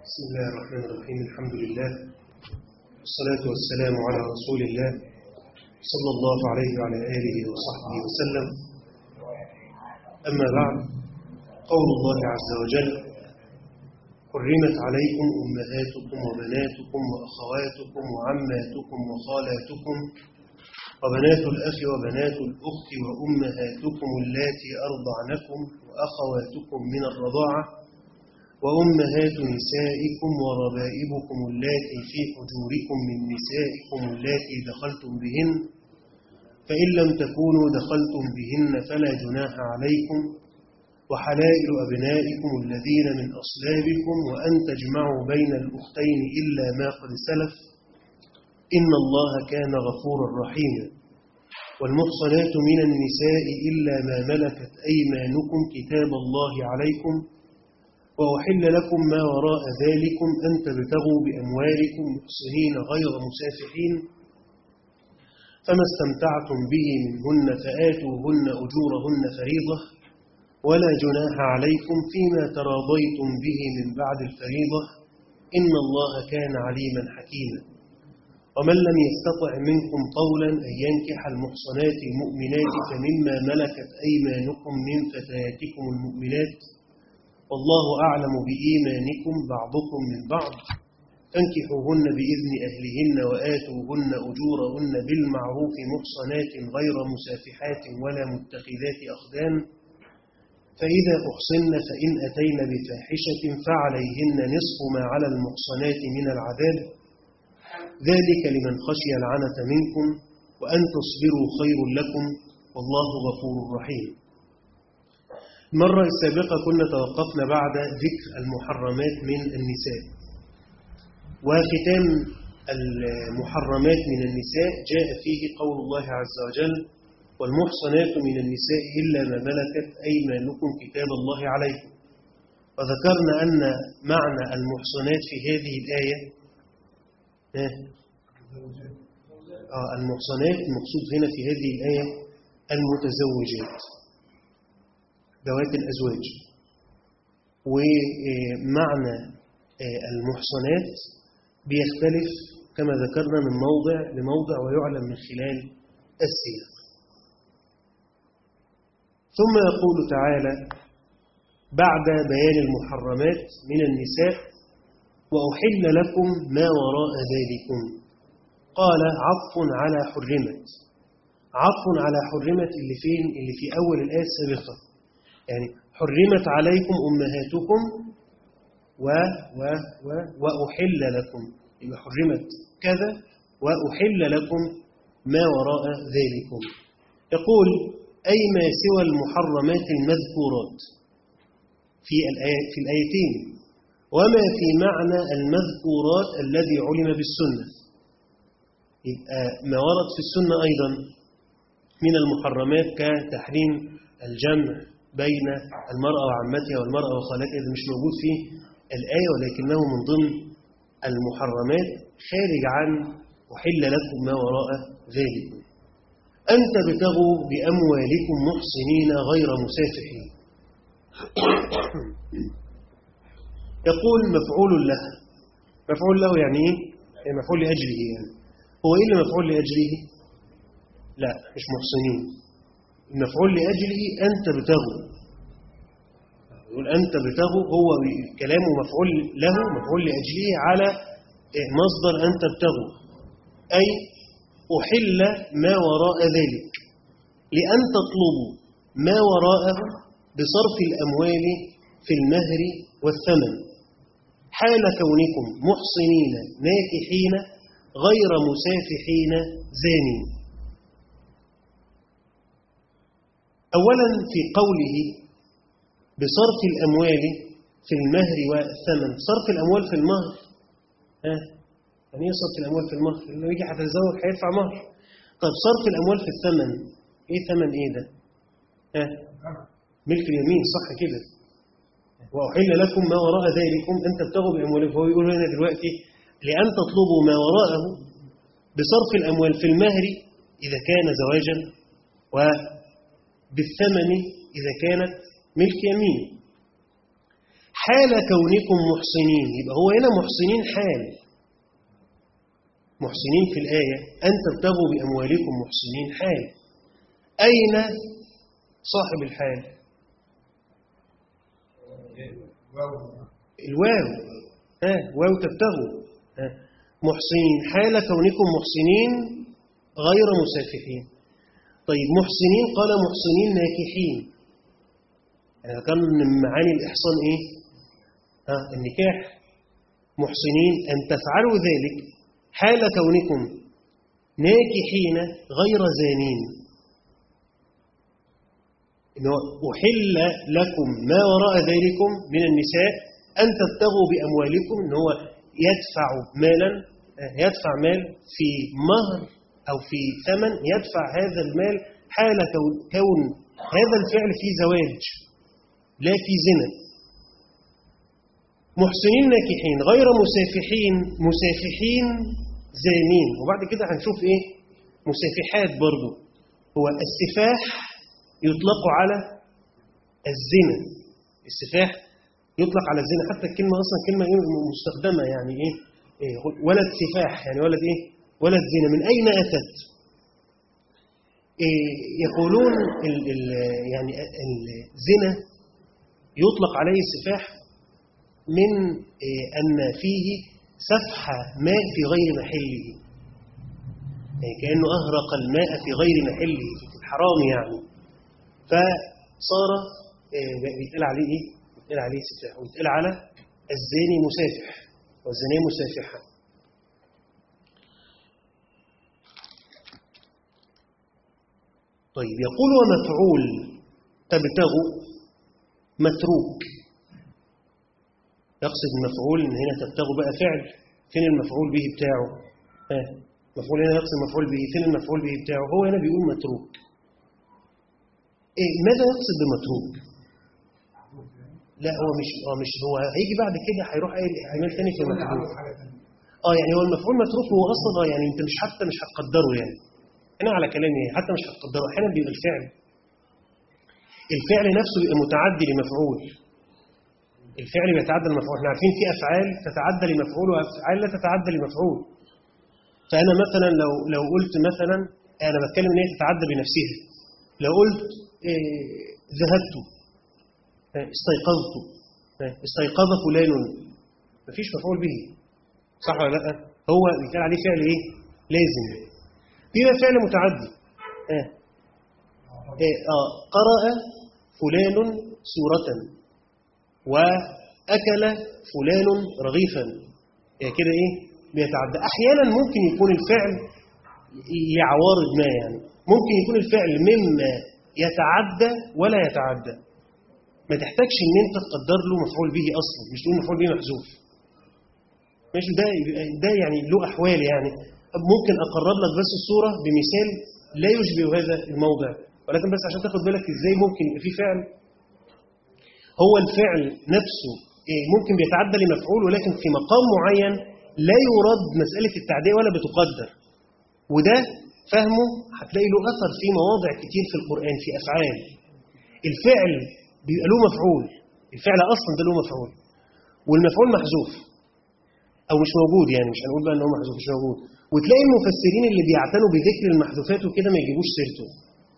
بسم الله الرحمن الرحيم الحمد لله والصلاة والسلام على رسول الله صلى الله عليه وعلى آله وصحبه وسلم أما بعد قول الله عز وجل حرمت عليكم أمهاتكم وبناتكم وأخواتكم وعماتكم وخالاتكم وبنات الأخ وبنات الأخت وأمهاتكم اللاتي أرضعنكم وأخواتكم من الرضاعة وأمهات نسائكم وربائبكم اللاتي في حجوركم من نسائكم اللاتي دخلتم بهن فإن لم تكونوا دخلتم بهن فلا جناح عليكم وحلائل أبنائكم الذين من أصلابكم وأن تجمعوا بين الأختين إلا ما قد سلف إن الله كان غفورا رحيما والمحصنات من النساء إلا ما ملكت أيمانكم كتاب الله عليكم وأحل لكم ما وراء ذلكم أن تبتغوا بأموالكم محسنين غير مسافحين فما استمتعتم به منهن فآتوهن أجورهن فريضة ولا جناح عليكم فيما تراضيتم به من بعد الفريضة إن الله كان عليما حكيما ومن لم يستطع منكم قولا أن ينكح المحصنات المؤمنات فمما ملكت أيمانكم من فتياتكم المؤمنات والله أعلم بإيمانكم بعضكم من بعض فانكحوهن بإذن أهلهن وآتوهن أجورهن بالمعروف محصنات غير مسافحات ولا متخذات أخدان فإذا أحصن فإن أتين بفاحشة فعليهن نصف ما على المحصنات من العذاب ذلك لمن خشي العنة منكم وأن تصبروا خير لكم والله غفور رحيم المرة السابقة كنا توقفنا بعد ذكر المحرمات من النساء وختام المحرمات من النساء جاء فيه قول الله عز وجل والمحصنات من النساء إلا ما ملكت أيمانكم كتاب الله عليكم وذكرنا أن معنى المحصنات في هذه الآية آه المحصنات المقصود هنا في هذه الآية المتزوجات ذوات الأزواج ومعنى المحصنات بيختلف كما ذكرنا من موضع لموضع ويعلم من خلال السياق ثم يقول تعالى بعد بيان المحرمات من النساء وأحل لكم ما وراء ذلكم قال عطف على حرمت عطف على حرمت اللي فين اللي في أول الآية السابقة يعني حرمت عليكم أمهاتكم و و و وأحل لكم يبقى حرمت كذا وأحل لكم ما وراء ذلكم يقول أي ما سوى المحرمات المذكورات في الآيات في الآيتين وما في معنى المذكورات الذي علم بالسنة يبقى ما ورد في السنة أيضا من المحرمات كتحريم الجمع بين المرأة وعمتها والمرأة وخالتها إذا مش موجود في الآية ولكنه من ضمن المحرمات خارج عن وحل لكم ما وراء ذلك أن تبتغوا بأموالكم محسنين غير مسافحين يقول مفعول له مفعول له يعني ايه مفعول لأجله يعني هو إيه اللي مفعول لأجله لا مش محسنين المفعول لأجله أن تبتغوا يقول أن تبتغوا هو كلامه مفعول له مفعول لأجله على مصدر أن تبتغوا أي أحل ما وراء ذلك لأن تطلبوا ما وراءه بصرف الأموال في المهر والثمن حال كونكم محصنين ناكحين غير مسافحين زانين أولا في قوله بصرف الأموال في المهر والثمن صرف الأموال في المهر ها يعني ايه صرف الأموال في المهر لو يجي هتتزوج هيدفع مهر طب صرف الأموال في الثمن ايه ثمن ايه ده ها ملك اليمين صح كده وأحل لكم ما وراء ذلكم أن تبتغوا بأموالكم فهو يقول هنا دلوقتي لأن تطلبوا ما وراءه بصرف الأموال في المهر إذا كان زواجا وبالثمن إذا كانت ملك يمين حال كونكم محسنين يبقى هو هنا محسنين حال محسنين في الآية أن تبتغوا بأموالكم محسنين حال أين صاحب الحال الواو ها واو تبتغوا ها محسنين حال كونكم محسنين غير مسافحين طيب محسنين قال محسنين ناكحين يعني كان من معاني الإحصان إيه ها النكاح محسنين أن تفعلوا ذلك حال كونكم ناكحين غير زانين إنه أحل لكم ما وراء ذلكم من النساء أن تبتغوا بأموالكم إن هو يدفع مالا يدفع مال في مهر أو في ثمن يدفع هذا المال حال كون هذا الفعل في زواج لا في زنا محسنين ناكحين غير مسافحين مسافحين زانين وبعد كده هنشوف ايه مسافحات برضو هو السفاح يطلق على الزنا السفاح يطلق على الزنا حتى الكلمة أصلا كلمة مستخدمة يعني إيه, إيه ولد سفاح يعني ولد إيه ولد زنا من أين أتت إيه يقولون ال ال يعني الزنا يطلق عليه السفاح من إيه أن فيه سفح ماء في غير محله يعني كأنه أهرق الماء في غير محله في الحرام يعني فصار بيتقال عليه ايه؟ بيتقال عليه سفاح ويتقال على الزاني مسافح والزانية مسافحة طيب يقول ومفعول تبتغوا متروك يقصد المفعول ان هنا تبتغوا بقى فعل فين المفعول به بتاعه ها مفعول هنا يقصد المفعول به فين المفعول به بتاعه هو هنا بيقول متروك إيه ماذا يقصد بمتروك لا هو مش هو مش هو هيجي بعد كده هيروح قايل اعمال تاني في المفعول اه يعني هو المفعول متروك هو اصلا اه يعني انت مش حتى مش هتقدره يعني انا على كلامي حتى مش هتقدره احيانا بيبقى الفعل الفعل نفسه بيبقى متعدي لمفعول الفعل بيتعدى لمفعول احنا عارفين في افعال تتعدى لمفعول وافعال لا تتعدى لمفعول فانا مثلا لو لو قلت مثلا انا بتكلم ان هي تتعدى بنفسها لو قلت إيه ذهبت استيقظت استيقظ فلان مفيش مفعول به صح ولا لا هو بيتقال عليه فعل ايه لازم في فعل متعدي اه, إيه آه. قرأ فلان سورة وأكل فلان رغيفا يعني كده ايه بيتعدى احيانا ممكن يكون الفعل لعوارض ما يعني ممكن يكون الفعل مما يتعدى ولا يتعدى ما تحتاجش ان انت تقدر له مفعول به اصلا مش تقول مفعول به محذوف ماشي ده ده يعني له احوال يعني ممكن اقرب لك بس الصوره بمثال لا يشبه هذا الموضع ولكن بس عشان تاخد بالك ازاي ممكن يبقى في فعل هو الفعل نفسه ممكن بيتعدى لمفعول ولكن في مقام معين لا يراد مساله التعديه ولا بتقدر وده فهمه هتلاقي له اثر في مواضع كتير في القران في افعال الفعل بيبقى له مفعول الفعل اصلا ده له مفعول والمفعول محذوف او مش موجود يعني مش هنقول بقى ان هو محذوف مش موجود وتلاقي المفسرين اللي بيعتنوا بذكر المحذوفات وكده ما يجيبوش سيرته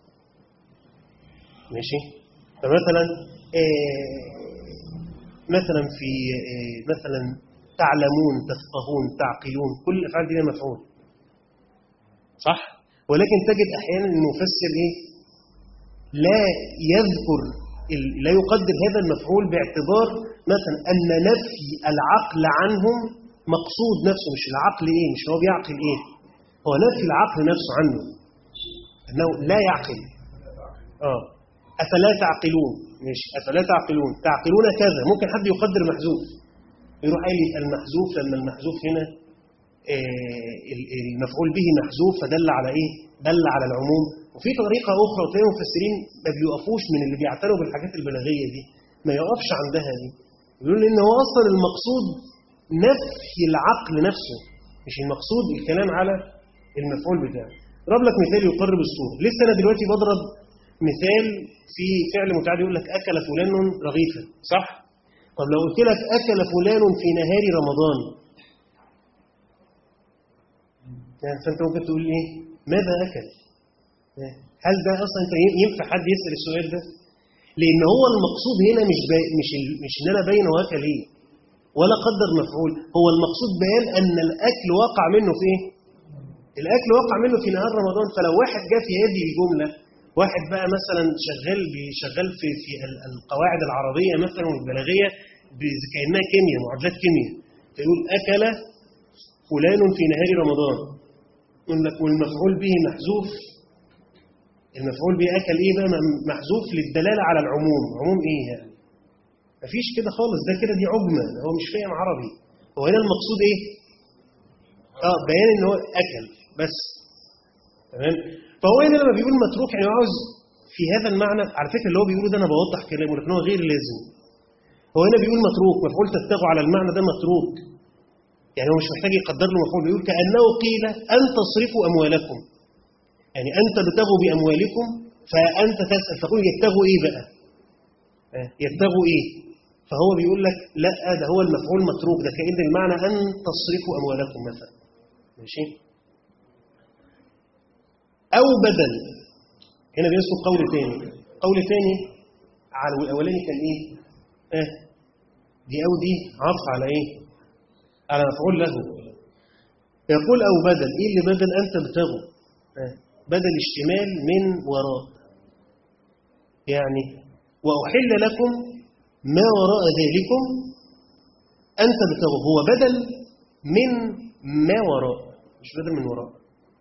ماشي فمثلا آه مثلا في آه مثلا تعلمون تفقهون تعقلون كل الافعال دي مفعول صح ولكن تجد احيانا المفسر ايه لا يذكر لا يقدر هذا المفعول باعتبار مثلا ان نفي العقل عنهم مقصود نفسه مش العقل ايه مش هو بيعقل ايه هو نفي العقل نفسه عنه انه لا يعقل اه افلا تعقلون مش افلا تعقلون تعقلون كذا ممكن حد يقدر محذوف يروح قايل المحذوف لما المحذوف هنا المفعول به محذوف فدل على ايه دل على العموم وفي طريقة أخرى وتلاقي المفسرين ما بيقفوش من اللي بيعتنوا بالحاجات البلاغية دي ما يقفش عندها دي يقولون إن هو أصلا المقصود نفي العقل نفسه مش المقصود الكلام على المفعول بتاعه ضرب لك مثال يقرب الصورة لسه أنا دلوقتي بضرب مثال في فعل متعدي يقول لك أكل فلان رغيفا صح طب لو قلت لك أكل فلان في نهار رمضان يعني فأنت ممكن تقول إيه ماذا أكل هل ده أصلا أنت ينفع حد يسأل السؤال ده لأن هو المقصود هنا مش بي مش ال مش إن أنا باين هو أكل إيه ولا قدر مفعول هو المقصود بيان أن الأكل وقع منه في إيه الأكل وقع منه في نهار رمضان فلو واحد جاء في هذه الجملة واحد بقى مثلا شغال شغال في في القواعد العربية مثلا والبلاغية كأنها كيمياء معادلات كيمياء فيقول أكل فلان في نهار رمضان يقول لك والمفعول به محذوف المفعول به أكل إيه بقى محذوف للدلالة على العموم عموم إيه يعني مفيش كده خالص ده كده دي عجمة هو مش فاهم عربي هو هنا المقصود إيه اه بيان ان هو اكل بس تمام فهو هنا لما بيقول متروك يعني عاوز في هذا المعنى على فكره اللي هو بيقوله ده انا بوضح كلامه لكن هو غير لازم هو هنا بيقول متروك مفعول تبتغوا على المعنى ده متروك يعني هو مش محتاج يقدر له مفعول بيقول كانه قيل ان تصرفوا اموالكم يعني انت بتغوا باموالكم فانت تسال تقول يبتغوا ايه بقى يبتغوا ايه فهو بيقول لك لا ده هو المفعول متروك ده كأن المعنى أن تصرفوا أموالكم مثلا ماشي أو بدل هنا بيذكر قول ثاني قول ثاني على الأولاني كان إيه آه دي أو دي عطف على إيه على مفعول له يقول أو بدل إيه اللي بدل أنت بتغوا آه بدل اشتمال من وراء يعني وأحل لكم ما وراء ذلكم أن تبتغوا هو بدل من ما وراء مش بدل من وراء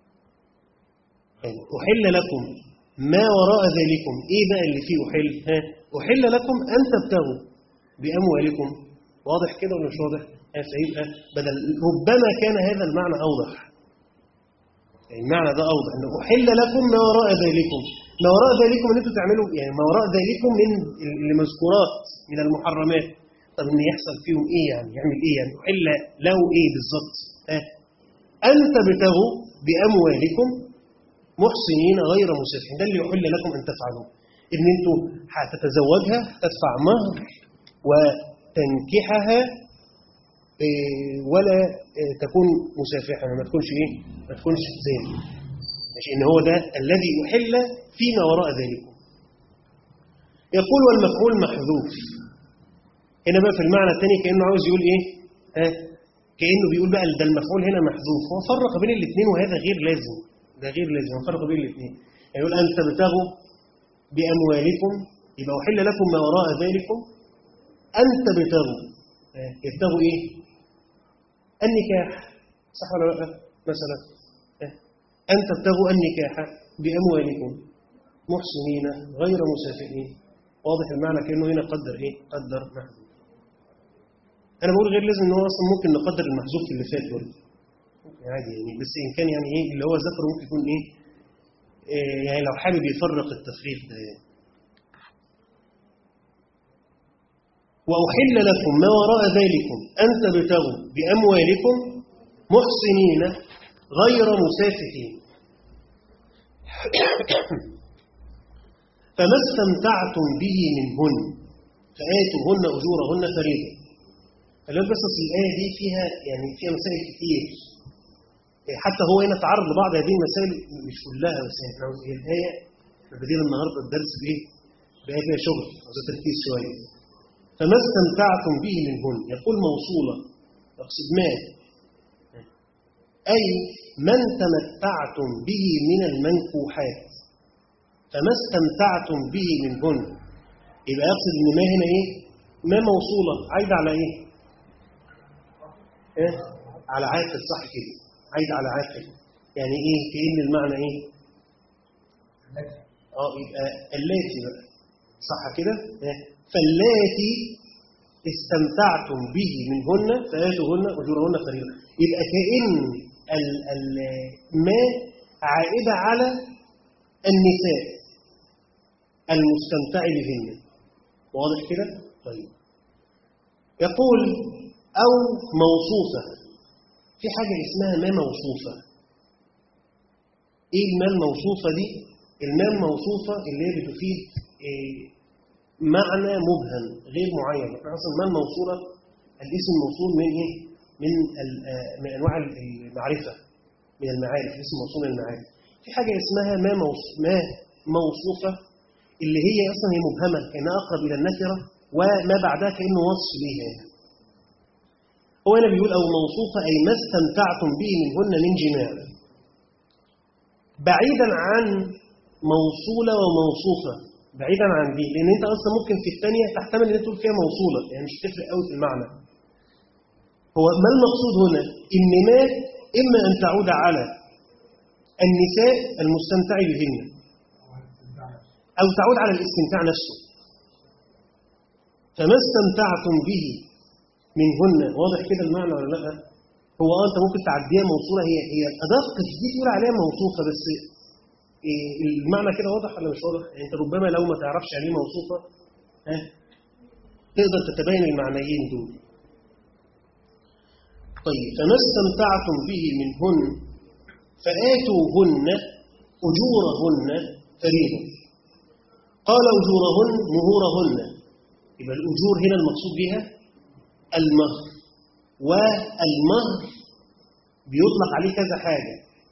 يعني أحل لكم ما وراء ذلكم إيه بقى اللي فيه أحل ها أحل لكم أن تبتغوا بأموالكم واضح كده ولا مش واضح فيبقى بدل ربما كان هذا المعنى أوضح يعني المعنى ده أوضح أنه أحل لكم ما وراء ذلكم ما وراء ذلكم ان انتوا تعملوا يعني ما وراء ذلكم من المذكورات من المحرمات طب ان يحصل فيهم ايه يعني يعمل ايه يعني الا له ايه بالظبط ها ان تبتغوا باموالكم محسنين غير مسافحين ده اللي يحل لكم ان تفعلوا ان انتوا هتتزوجها تدفع مهر وتنكحها ولا تكون مسافحه ما تكونش ايه ما تكونش زاني ماشي ان هو ده الذي يحل فيما وراء ذلك يقول والمفعول محذوف هنا بقى في المعنى الثاني كأنه عاوز يقول ايه ها كأنه بيقول بقى ده المفعول هنا محذوف هو فرق بين الاثنين وهذا غير لازم ده غير لازم هو فرق بين الاثنين يقول أن تبتغوا بأموالكم يبقى أحل لكم ما وراء ذلكم أن تبتغوا يبتغوا إيه النكاح صح ولا لا مثلا أن تبتغوا النكاح بأموالكم محسنين غير مسافرين واضح المعنى كأنه هنا قدر إيه قدر محذوف أنا بقول غير لازم إن هو أصلا ممكن نقدر المحذوف اللي فات برضه عادي يعني بس إن كان يعني إيه اللي هو ذكره ممكن يكون إيه, إيه يعني لو حابب يفرق التفريق ده يعني. وأحل لكم ما وراء ذلكم أن تبتغوا بأموالكم محسنين غير مسافحين فما استمتعتم به منهن فآتوهن أجورهن فريضة فلو بس الآية دي فيها يعني فيها مسائل كتير حتى هو هنا تعرض لبعض هذه المسائل مش كلها بس احنا هي الآية احنا بدينا النهارده الدرس بإيه؟ بآية فيها شغل عاوزة تركيز شوية فما استمتعتم به منهن يقول موصولة يقصد ما أي من تمتعتم به من المنكوحات فما استمتعتم به منهن يبقى يقصد ان ما هنا ايه ما موصولة عايدة على ايه ايه على عاقل صح كده عايدة على عاقل يعني ايه كأن المعنى ايه اه يبقى اللاتي بقى صح كده إيه؟ فاللاتي استمتعتم به منهن فآتوهن أجورهن فريضة يبقى كأن ال ال ما عائدة على النساء المستمتع بهن واضح كده؟ طيب يقول أو موصوفة في حاجة اسمها ما موصوفة إيه المال موصوفة دي؟ المال موصوفة اللي هي بتفيد إيه معنى مبهم غير معين مثلا ما الموصولة الاسم الموصول من ايه من ال- آه، من انواع المعرفة من المعارف الاسم موصول من المعارف في حاجة اسمها ما موص ما موصوفة اللي هي اصلا هي مبهمة كانها اقرب الى النكرة وما بعدها كانه وصف ليها يعني. هو هنا بيقول او موصوفة اي ما استمتعتم به منهن من جماع بعيدا عن موصولة وموصوفة بعيدا عن دي لان انت اصلا ممكن في الثانيه تحتمل ان انت تقول فيها موصوله يعني مش تفرق قوي في المعنى هو ما المقصود هنا ان ما اما ان تعود على النساء المستمتع بهن او تعود على الاستمتاع نفسه فما استمتعتم به منهن واضح كده المعنى ولا لا هو اه انت ممكن تعديها موصوله هي هي الادق دي تقول عليها موصوفه بس إيه المعنى كده واضح ولا مش واضح؟ يعني انت ربما لو ما تعرفش يعني ايه موصوفه ها تقدر تتبين المعنيين دول. طيب فما استمتعتم به منهن فآتوهن أجورهن فريضة. قال أجورهن مهورهن يبقى الأجور هنا المقصود بها المهر والمهر بيطلق عليه كذا حاجة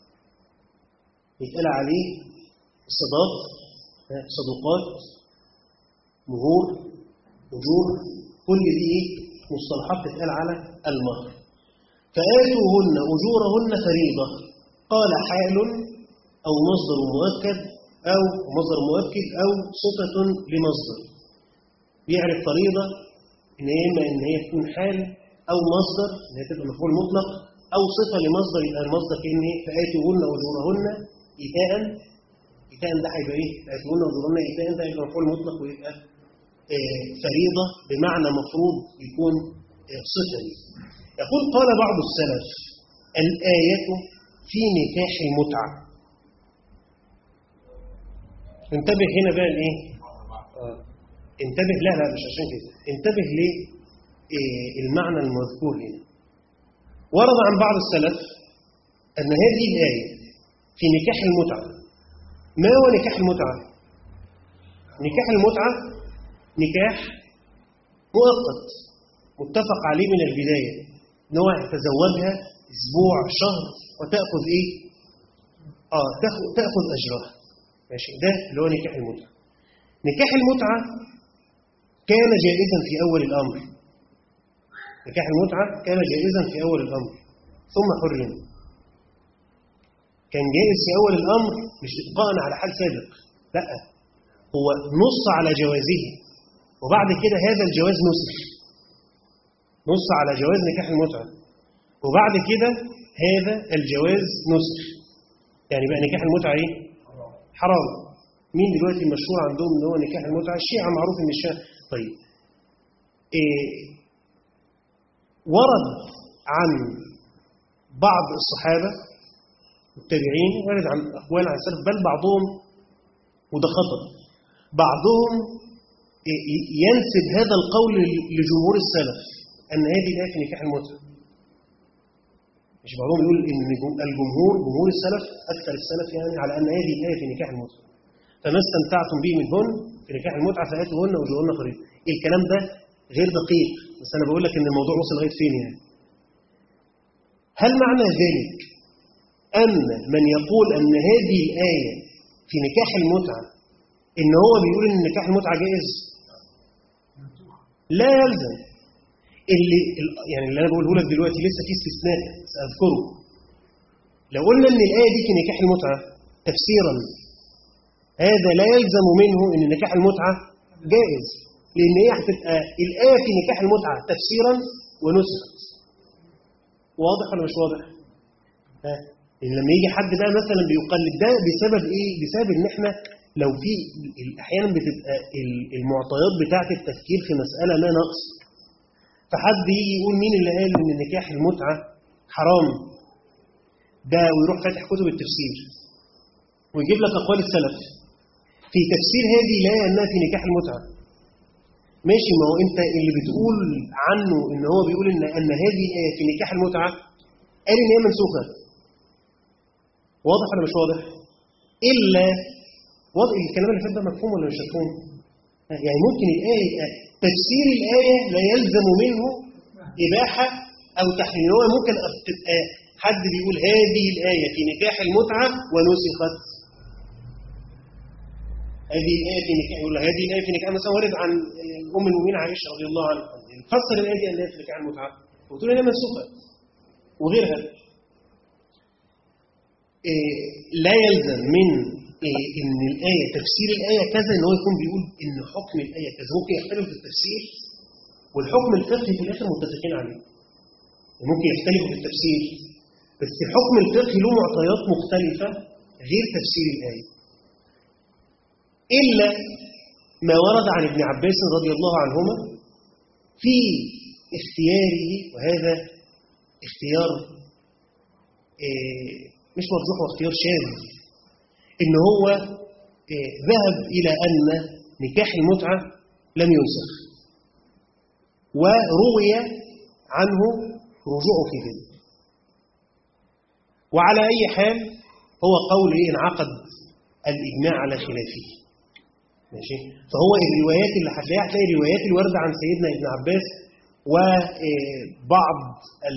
يتقال عليه الصداق صدقات مهور أجور كل دي إيه؟ مصطلحات تتقال على المهر فآتوهن أجورهن فريضة قال حال أو مصدر مؤكد أو مصدر مؤكد أو صفة لمصدر بيعرف فريضة إن هي إما إن هي تكون حال أو مصدر إن هي تبقى مفعول مطلق أو صفة لمصدر يبقى المصدر كأن إيه فآتوهن أجورهن إيتاء إيتاء ده هيبقى إيه؟ فآتوهن أجورهن إيتاء ده هيبقى مفعول مطلق ويبقى آه فريضة بمعنى مفروض يكون آه صفة يقول قال بعض السلف الآية في نكاح المتعة انتبه هنا بقى لإيه؟ آه. انتبه لا لا مش عشان كده انتبه ليه إيه المعنى المذكور هنا ورد عن بعض السلف أن هذه الآية في نكاح المتعة ما هو نكاح المتعة؟ نكاح المتعة نكاح مؤقت متفق عليه من البداية ان هو يتزوجها اسبوع شهر وتاخذ ايه اه تاخذ تاخذ اجرها ماشي ده اللي هو نكاح المتعه نكاح المتعه كان جائزا في اول الامر نكاح المتعه كان جائزا في اول الامر ثم حرم كان جائز في اول الامر مش ابقاء على حال سابق لا هو نص على جوازه وبعد كده هذا الجواز نسخ نص على جواز نكاح المتعة وبعد كده هذا الجواز نسخ يعني بقى نكاح المتعة ايه؟ حرام مين دلوقتي المشهور عندهم ان هو نكاح المتعة الشيعة معروف ان الشيعة طيب إيه ورد عن بعض الصحابة التابعين ورد عن أقوال عن السلف بل بعضهم وده خطأ بعضهم ينسب هذا القول لجمهور السلف أن هذه الآية في نكاح المتعة مش بعضهم يقول إن الجمهور جمهور السلف أكثر السلف يعني على أن هذه الآية في نكاح المتعة فما استمتعتم به منهن في نكاح المتعة فآتوهن وجوهن قريب الكلام ده غير دقيق بس أنا بقول لك إن الموضوع وصل لغاية فين يعني هل معنى ذلك أن من يقول أن هذه الآية في نكاح المتعة إن هو بيقول إن نكاح المتعة جائز لا يلزم اللي يعني اللي انا بقوله لك دلوقتي لسه في استثناء ساذكره لو قلنا ان الايه دي في نكاح المتعه تفسيرا هذا لا يلزم منه ان نكاح المتعه جائز لان هي هتبقى الايه في نكاح المتعه تفسيرا ونسخت واضح ولا مش واضح؟ ها إن لما يجي حد بقى مثلا بيقلد ده بسبب ايه؟ بسبب ان احنا لو في احيانا بتبقى المعطيات بتاعه التفكير في مساله ما نقص فحد يجي يقول مين اللي قال ان نكاح المتعه حرام ده ويروح فاتح كتب التفسير ويجيب لك اقوال السلف في تفسير هذه الايه انها في نكاح المتعه ماشي ما هو انت اللي بتقول عنه ان هو بيقول ان ان هذه الايه في نكاح المتعه قال ان هي منسوخه واضح ولا مش واضح الا واضح الكلام اللي فات ده مفهوم ولا مش مفهوم يعني ممكن الآية يبقى تفسير الآية لا يلزم منه إباحة أو تحريم هو ممكن تبقى حد بيقول هذه الآية في نكاح المتعة ونسخت هذه الآية في نكاح يقول هذه الآية في نكاح مثلا ورد عن أم المؤمنين عائشة رضي الله عنها فسر الآية دي أنها في نكاح المتعة وتقول إنها منسوخة وغيرها إيه لا يلزم من إيه إن الآية تفسير الآية كذا إن هو يكون بيقول إن حكم الآية كذا ممكن يختلف في التفسير والحكم الفقهي في الآخر متفقين عليه ممكن يختلفوا في التفسير بس الحكم الفقهي له معطيات مختلفة غير تفسير الآية إلا ما ورد عن ابن عباس رضي الله عنهما في اختياره وهذا اختيار إيه مش مرجوح واختيار شاذ ان هو إيه ذهب الى ان نكاح المتعه لم ينسخ وروي عنه رجوعه في ذلك وعلى اي حال هو قول انعقد الاجماع على خلافه ماشي فهو الروايات اللي هتلاقيها هتلاقي الروايات الوارده عن سيدنا ابن عباس وبعض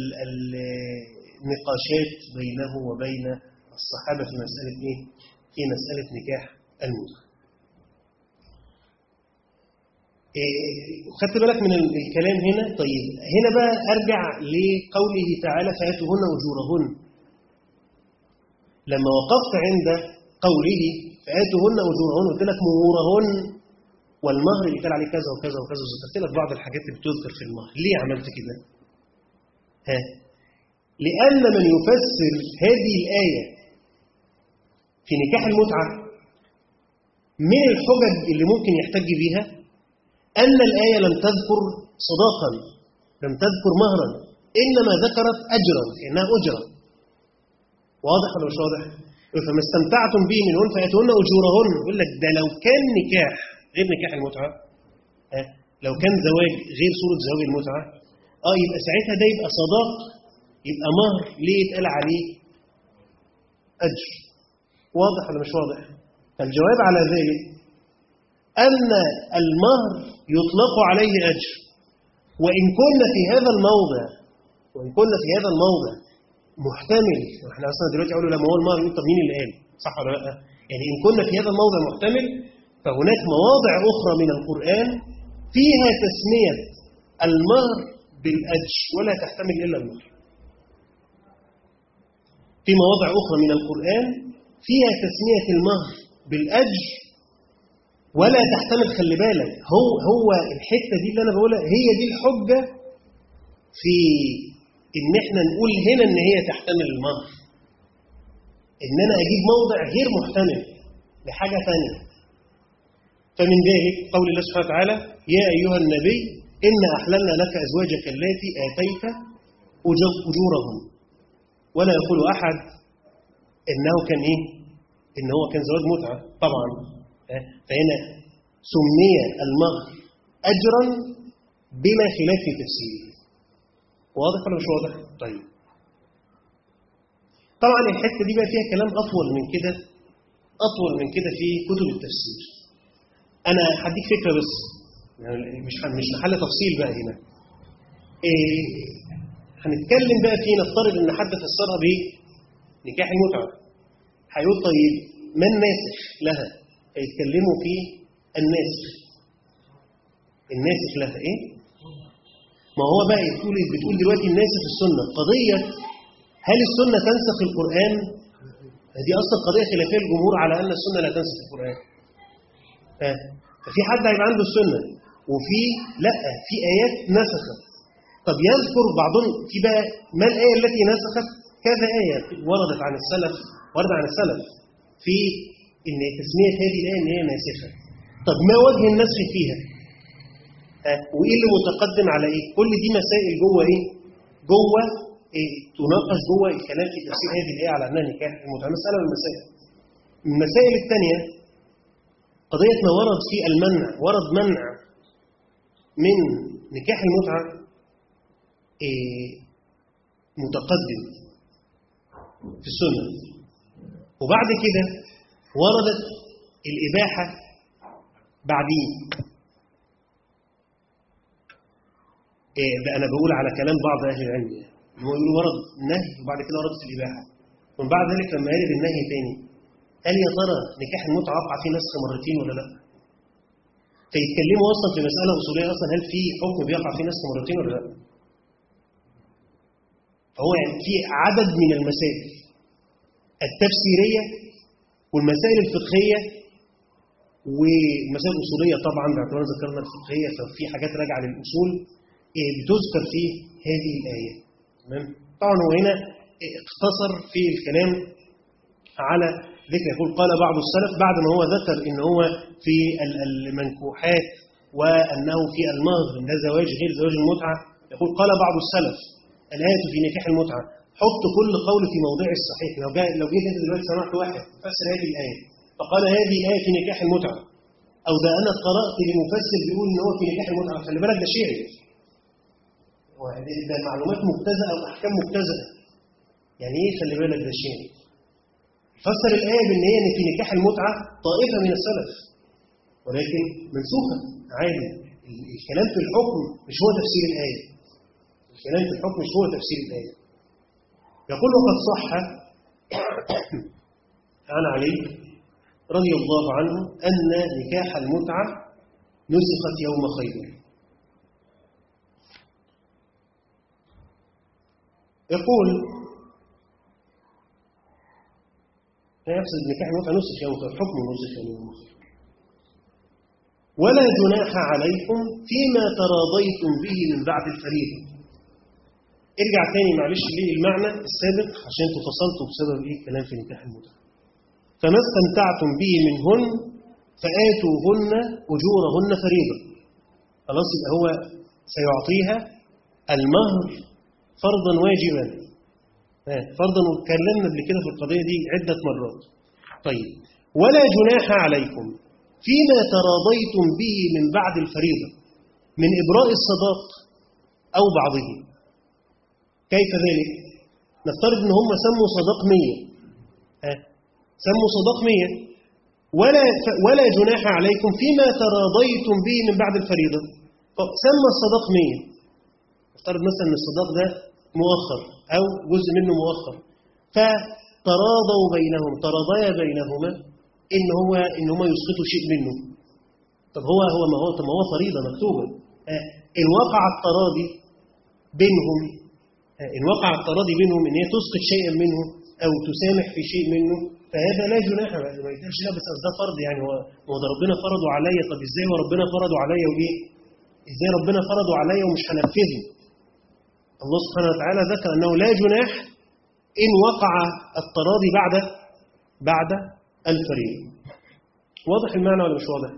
النقاشات بينه وبين الصحابه في مساله ايه؟ في مساله نكاح المتعه. خدت بالك من الكلام هنا؟ طيب هنا بقى ارجع لقوله تعالى فاتوهن اجورهن. لما وقفت عند قوله فآتوهن أجورهن قلت لك مهورهن والمهر اللي قال عليه كذا وكذا وكذا وذكرت لك بعض الحاجات اللي بتذكر في المهر ليه عملت كده؟ ها لأن من يفسر هذه الآية في نكاح المتعة من الحجج اللي ممكن يحتج بها أن الآية لم تذكر صداقا لم تذكر مهرا إنما ذكرت أجرا كأنها أجرة واضح ولا مش واضح؟ فما استمتعتم به منهن فاتوهن اجورهن يقول لك ده لو كان نكاح غير نكاح المتعه ها لو كان زواج غير صوره زواج المتعه اه يبقى ساعتها ده يبقى صداق يبقى مهر ليه يتقال عليه اجر واضح ولا مش واضح فالجواب على ذلك ان المهر يطلق عليه اجر وان كنا في هذا الموضع وان كنا في هذا الموضع محتمل احنا اصلا دلوقتي اقول لما هو المهر يقول طب مين اللي قال صح ولا لا يعني ان كنا في هذا الموضع محتمل فهناك مواضع اخرى من القران فيها تسميه المهر بالاجر ولا تحتمل الا المهر في مواضع اخرى من القران فيها تسميه المهر بالاجر ولا تحتمل خلي بالك هو هو الحته دي اللي انا بقولها هي دي الحجه في ان احنا نقول هنا ان هي تحتمل المهر ان انا اجيب موضع غير محتمل لحاجه ثانيه فمن ذلك قول الله سبحانه وتعالى يا ايها النبي ان احللنا لك ازواجك اللاتي اتيت اجورهم ولا يقول احد انه كان ايه ان هو كان زواج متعه طبعا فهنا سمي المهر اجرا بلا خلاف في تفسيره واضح ولا مش واضح؟ طيب. طبعا الحته دي بقى فيها كلام اطول من كده اطول من كده في كتب التفسير. انا هديك فكره بس يعني مش مش محل تفصيل بقى هنا. إيه هنتكلم بقى في نفترض ان حد فسرها بايه؟ نكاح المتعه. هيقول طيب ما الناسخ لها؟ هيتكلموا في الناسخ. الناسخ لها ايه؟ ما هو بقى بتقول بتقول دلوقتي الناس في السنه قضيه هل السنه تنسخ القران؟ دي اصلا قضيه خلافيه الجمهور على ان السنه لا تنسخ القران. ففي حد هيبقى عنده السنه وفي لا في ايات نسخت. طب يذكر بعضهم في بقى ما الايه التي نسخت؟ كذا ايه وردت عن السلف ورد عن السلف في ان تسميه هذه الايه ان هي ناسخه. طب ما وجه النسخ فيها؟ وايه اللي متقدم على ايه؟ كل دي مسائل جوه ايه؟ جوه إيه تناقش جوه الكلام في تفسير هذه الايه على انها نكاح المتعه، مساله من المسائل. المسائل الثانيه قضيه ما ورد في المنع، ورد منع من نكاح المتعه إيه متقدم في السنه. وبعد كده وردت الاباحه بعديه إيه ده أنا بقول على كلام بعض أهل العلم يعني إن هو يقول ورد النهي وبعد كده ورد في الإباحة ومن بعد ذلك لما يرد النهي تاني هل يا ترى نكاح المتعة وقع فيه نسخ مرتين ولا لا؟ فيتكلموا أصلا في مسألة أصولية أصلا هل في حكم بيقع فيه نسخ مرتين ولا لا؟ فهو يعني في عدد من المسائل التفسيرية والمسائل الفقهية والمسائل الأصولية طبعا باعتبار ذكرنا الفقهية ففي حاجات راجعة للأصول إيه بتذكر في هذه الآية تمام طبعا هو هنا اقتصر في الكلام على ذكر يقول قال بعض السلف بعد ما هو ذكر ان هو في المنكوحات وانه في المهر ده زواج غير زواج المتعه يقول قال بعض السلف الايه في نكاح المتعه حط كل قول في موضعه الصحيح لو جاء لو جيت انت دلوقتي سمعت واحد فسر هذه الايه فقال هذه الايه في نكاح المتعه او ده انا قرات لمفسر بيقول ان هو في نكاح المتعه خلي بالك ده شيعي ده معلومات مبتذله او احكام مبتذله يعني ايه خلي بالك ده شيعي فسر الآية بأن هي في نكاح المتعة طائفة من السلف ولكن منسوخة عادي الكلام في الحكم مش هو تفسير الآية الكلام في الحكم مش هو تفسير الآية يقول وقد صح عن علي رضي الله عنه أن نكاح المتعة نسخت يوم خيبر يقول لا يقصد نكاح المتعة نسخ يوم خير حكم نسخ يوم خير ولا جناح عليكم فيما تراضيتم به من بعد الفريضة ارجع تاني معلش ليه المعنى السابق عشان انتوا فصلتوا بسبب ايه الكلام في نكاح المتعة فما استمتعتم به منهن فآتوهن أجورهن فريضة خلاص يبقى هو سيعطيها المهر فرضا واجبا فرضا واتكلمنا قبل كده في القضية دي عدة مرات طيب ولا جناح عليكم فيما تراضيتم به من بعد الفريضة من إبراء الصداق أو بعضه كيف ذلك؟ نفترض أن هم سموا صداق مية ها سموا صداق مية ولا, ولا جناح عليكم فيما تراضيتم به من بعد الفريضة طب سمى الصداق مية نفترض مثلا أن الصداق ده مؤخر أو جزء منه مؤخر فتراضوا بينهم تراضيا بينهما إن هو إن هما يسقطوا شيء منه طب هو هو ما هو طب ما هو فريضة مكتوبة إن وقع التراضي بينهم إن وقع التراضي بينهم إن هي تسقط شيئا منه أو تسامح في شيء منه فهذا لا جناح ما يتقالش لا بس ده فرض يعني هو ده ربنا فرضه عليا طب إزاي هو ربنا فرضه عليا وإيه؟ إزاي ربنا فرضه عليا ومش هنفذه؟ الله سبحانه وتعالى ذكر أنه لا جناح إن وقع التراضي بعد بعد الفريضة واضح المعنى ولا مش واضح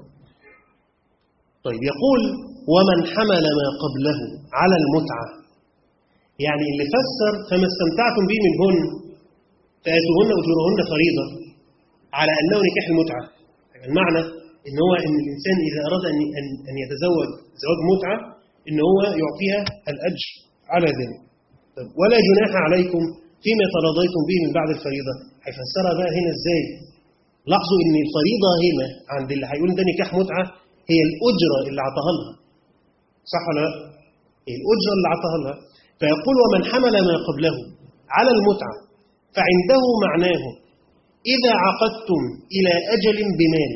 طيب يقول ومن حمل ما قبله على المتعة يعني اللي فسر فما استمتعتم به منهن فآتوهن أجورهن فريضة على أنه نكاح المتعة المعنى إن هو إن الإنسان إذا أراد أن أن يتزوج زواج متعة إن هو يعطيها الأجر على ذلك طيب ولا جناح عليكم فيما تراضيتم به من بعد الفريضة هيفسرها بقى هنا إزاي لاحظوا ان الفريضة هنا عند اللي هيقول ده نكاح متعة هي الأجرة اللي عطاها لها صح ولا لا؟ هي الأجرة اللي عطاها لها فيقول ومن حمل ما قبله على المتعة فعنده معناه إذا عقدتم إلى أجل بمال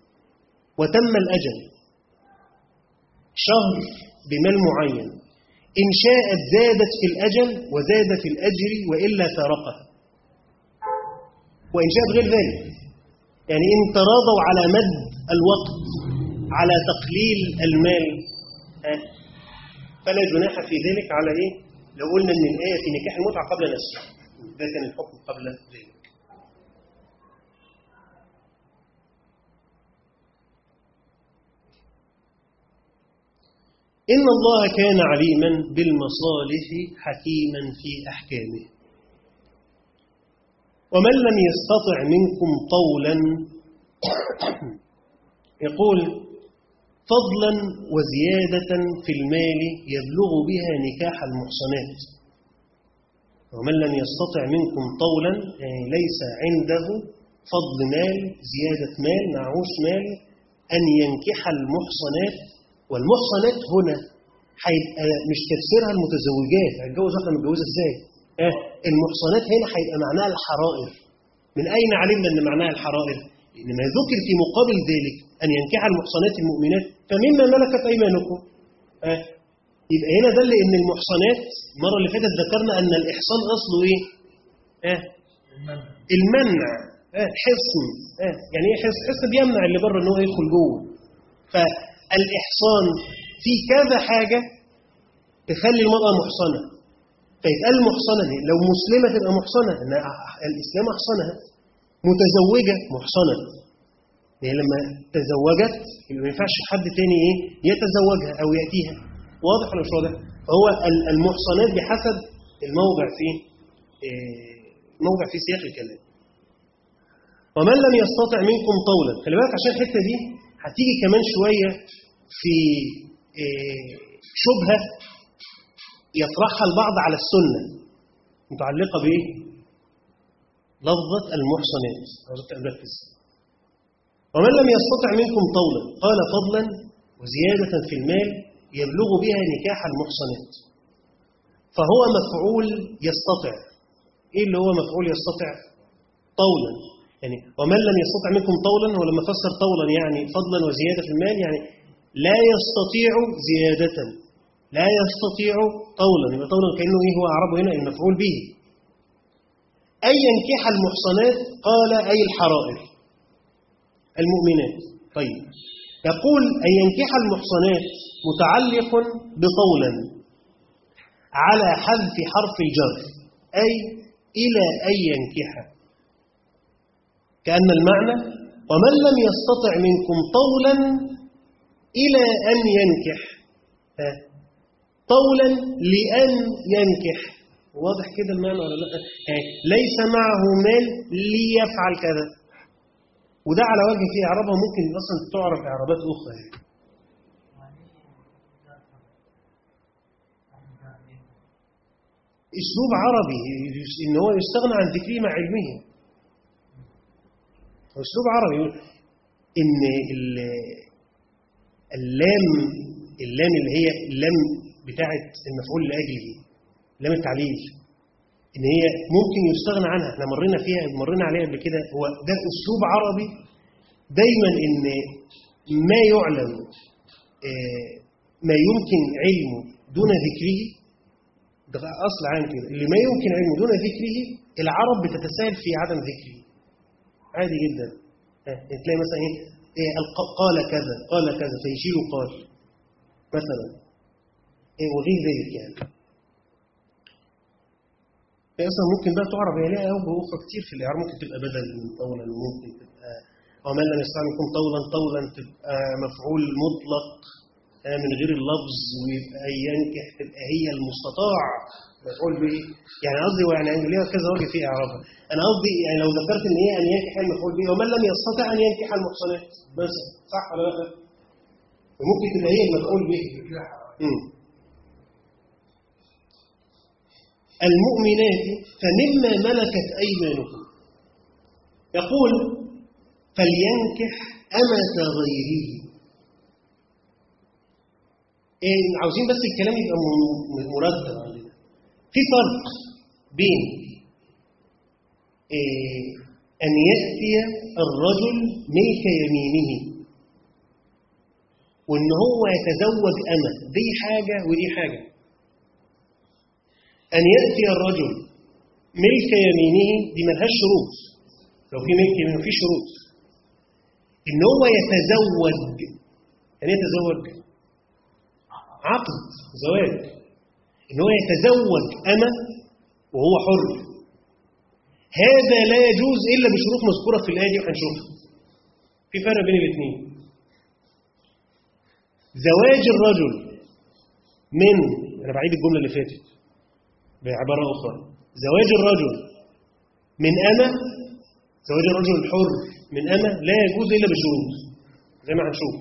وتم الأجل شهر بمال معين إن شاءت زادت في الأجل وزاد في الأجر وإلا فارقه وإن شاءت غير ذلك يعني إن تراضوا على مد الوقت على تقليل المال فلا جناح في ذلك على إيه؟ لو قلنا أن الآية في نكاح المتعة قبل نسخ ده كان الحكم قبل ذلك إن الله كان عليما بالمصالح حكيما في أحكامه ومن لم يستطع منكم طولا يقول فضلا وزيادة في المال يبلغ بها نكاح المحصنات ومن لم يستطع منكم طولا يعني ليس عنده فضل مال زيادة مال معهوش مال أن ينكح المحصنات والمحصنات هنا هيبقى مش تفسيرها المتزوجات هتجوز واحده متجوزه ازاي؟ اه المحصنات هنا هيبقى معناها الحرائر من اين علمنا ان معناها الحرائر؟ لان ما ذكر في مقابل ذلك ان ينكح المحصنات المؤمنات فمما ملكت ايمانكم اه يبقى هنا دل ان المحصنات المره اللي فاتت ذكرنا ان الاحصان اصله ايه؟ اه المنع اه حصن اه يعني ايه حصن؟ حصن بيمنع اللي بره ان هو يدخل جوه فالاحصان في كذا حاجه تخلي المراه محصنه فيتقال محصنه دي لو مسلمه تبقى محصنه ان الاسلام احصنها متزوجه محصنه هي لما تزوجت يبقى ما ينفعش حد تاني ايه يتزوجها او ياتيها واضح ولا مش واضح؟ فهو المحصنات بحسب الموضع في موضع في سياق الكلام. ومن لم يستطع منكم طولا، خلي بالك عشان الحته دي هتيجي كمان شويه في شبهه يطرحها البعض على السنه متعلقه بايه؟ لفظه المحصنات، عاوزك نركز. ومن لم يستطع منكم طولا قال فضلا وزياده في المال يبلغ بها نكاح المحصنات فهو مفعول يستطع ايه اللي هو مفعول يستطع طولا يعني ومن لم يستطع منكم طولا هو لما فسر طولا يعني فضلا وزياده في المال يعني لا يستطيع زياده لا يستطيع طولا يبقى طولا كانه ايه هو اعربه هنا المفعول به اي ينكح المحصنات قال اي الحرائر المؤمنات طيب يقول أن ينكح المحصنات متعلق بطولا على حذف حرف الجر أي إلى أن ينكح كأن المعنى ومن لم يستطع منكم طولا إلى أن ينكح طولا لأن ينكح واضح كده المعنى ولا لا؟ يعني ليس معه مال ليفعل كذا وده على وجه فيه إعرابها ممكن أصلا تعرف إعرابات أخرى يعني. أسلوب عربي إن هو يستغنى عن ذكره مع علمه أسلوب عربي إن اللام اللام اللي هي اللام بتاعت المفعول لأجله لام التعليل ان هي ممكن يستغنى عنها احنا مرينا فيها مرينا عليها قبل كده هو ده اسلوب عربي دايما ان ما يعلم ما يمكن علمه دون ذكره ده اصل عام كده اللي ما يمكن علمه دون ذكره العرب بتتساهل في عدم ذكره عادي جدا تلاقي مثلا ايه قال كذا قال كذا فيشيل قال مثلا وغير ذلك يعني هي اصلا ممكن بقى تعرف هي ليها اوجه اخرى كتير في الاعراب ممكن تبقى بدل من طولا ممكن تبقى او من لم يستعملكم طولا طولا تبقى مفعول مطلق من غير اللفظ ويبقى ينكح تبقى هي المستطاع مفعول به يعني قصدي يعني ليها كذا وجه في اعرابها انا قصدي يعني لو ذكرت ان هي ان ينكح المفعول به ومن لم يستطع ان ينكح المحصنات بس صح ولا لا؟ وممكن تبقى هي المفعول به امم المؤمنات فمما ملكت أيمانكم يقول فلينكح أمة غيره إيه عاوزين بس الكلام يبقى مرتب عندنا في فرق بين إيه أن يأتي الرجل ملك يمينه وإن هو يتزوج أمة دي حاجة ودي حاجة أن يأتي الرجل ملك يمينه دي ملهاش شروط لو في ملك يمينه في شروط إن هو يتزوج يعني يتزوج عقد زواج إن هو يتزوج أمة وهو حر هذا لا يجوز إلا بشروط مذكورة في الآية دي وهنشوفها في فرق بين الاثنين زواج الرجل من أنا بعيد الجملة اللي فاتت بعبارة أخرى زواج الرجل من أمة زواج الرجل الحر من أمة لا يجوز إلا بشروط زي ما هنشوف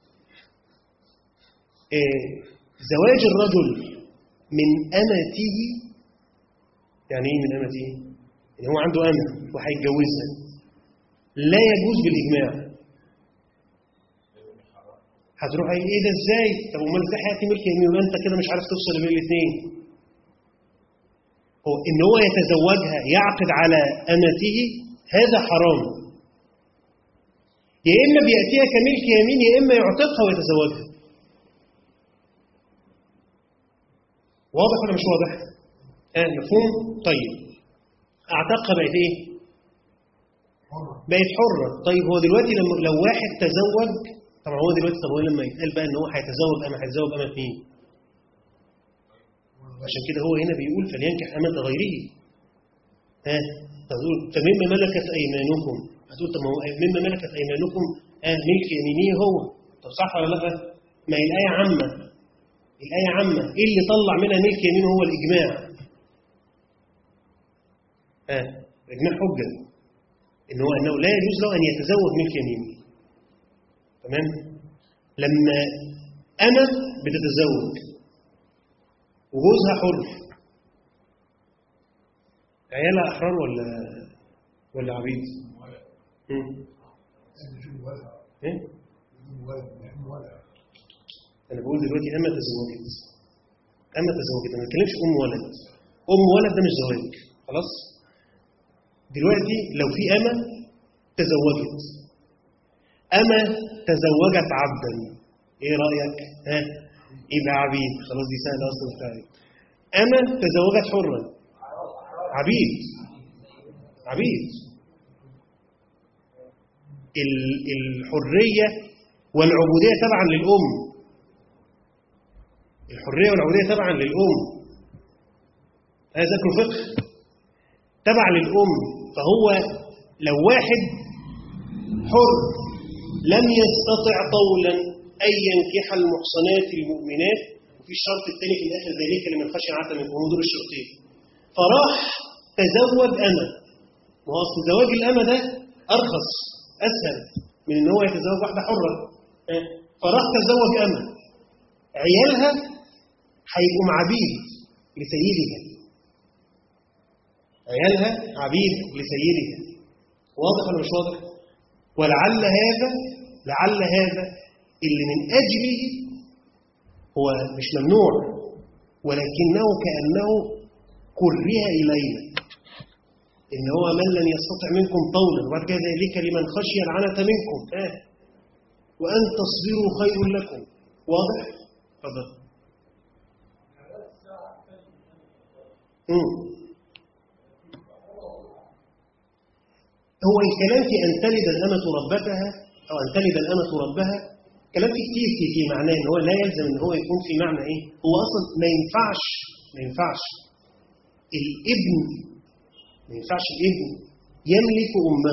إيه زواج الرجل من أمته يعني إيه من أمته؟ يعني هو عنده أمة وهيتجوزها لا يجوز بالإجماع هتروح قايل ايه ده ازاي طب امال ازاي هياتي ملك يمين ولا انت كده مش عارف تفصل بين الاثنين هو ان هو يتزوجها يعقد على امته هذا حرام يا اما بياتيها كملك يمين يا اما يعتقها ويتزوجها واضح ولا مش واضح آه مفهوم طيب اعتقها بقت ايه بقت حرة طيب هو دلوقتي لما لو واحد تزوج طبعا هو دلوقتي طب هو لما يتقال بقى ان هو هيتزوج اما هيتزوج اما مين عشان كده هو هنا بيقول فلينكح أمة غيره ها تقول فمما ملكت أيمانكم هتقول طب ما هو مما ملكت أيمانكم آه ملك يمينيه هو طب صح ولا لا ما هي الآية عامة الآية عامة إيه اللي طلع منها ملك يمين هو الإجماع ها الإجماع حجة إن هو أنه لا يجوز له أن يتزوج ملك يمينه تمام لما أنا بتتزوج وجوزها حر عيالها احرار ولا ولا عبيد؟ مم. ايه؟ انا بقول دلوقتي اما تزوجت اما تزوجت انا ما بتكلمش ام ولد ام ولد ده مش زواج خلاص دلوقتي لو في اما تزوجت اما تزوجت عبدا ايه رايك ها يبقى عبيد خلاص دي سهله اصلا فعلا اما تزوجت حرا عبيد عبيد ال- الحريه والعبوديه تبعا للام الحريه والعبوديه تبعا للام هذا ذكر فقه تبع للام فهو لو واحد حر لم يستطع طولا أن ينكح المحصنات المؤمنات وفي الشرط الثاني في الآخر ذلك لمن خشي عتم منكم دول الشرطين فراح تزوج أما ما هو أصل زواج الأمة ده أرخص أسهل من إن هو يتزوج واحدة حرة آه. فراح تزوج أمة عيالها هيبقوا عبيد لسيدها عيالها عبيد لسيدها واضح ولا مش واضح؟ ولعل هذا لعل هذا اللي من أجله هو مش ممنوع ولكنه كأنه كره إلينا إن هو من لن يستطع منكم طولا وبعد كده ذلك لمن خشي العنة منكم آه. وأن تصبروا خير لكم واضح؟ تفضل مم. هو الكلام في أن تلد الأمة ربتها أو أن تلد الأمة ربها كلام فيه كتير في في معناه ان هو لا يلزم ان هو يكون في معنى ايه هو اصلا ما ينفعش ما ينفعش الابن ما ينفعش الابن يملك امه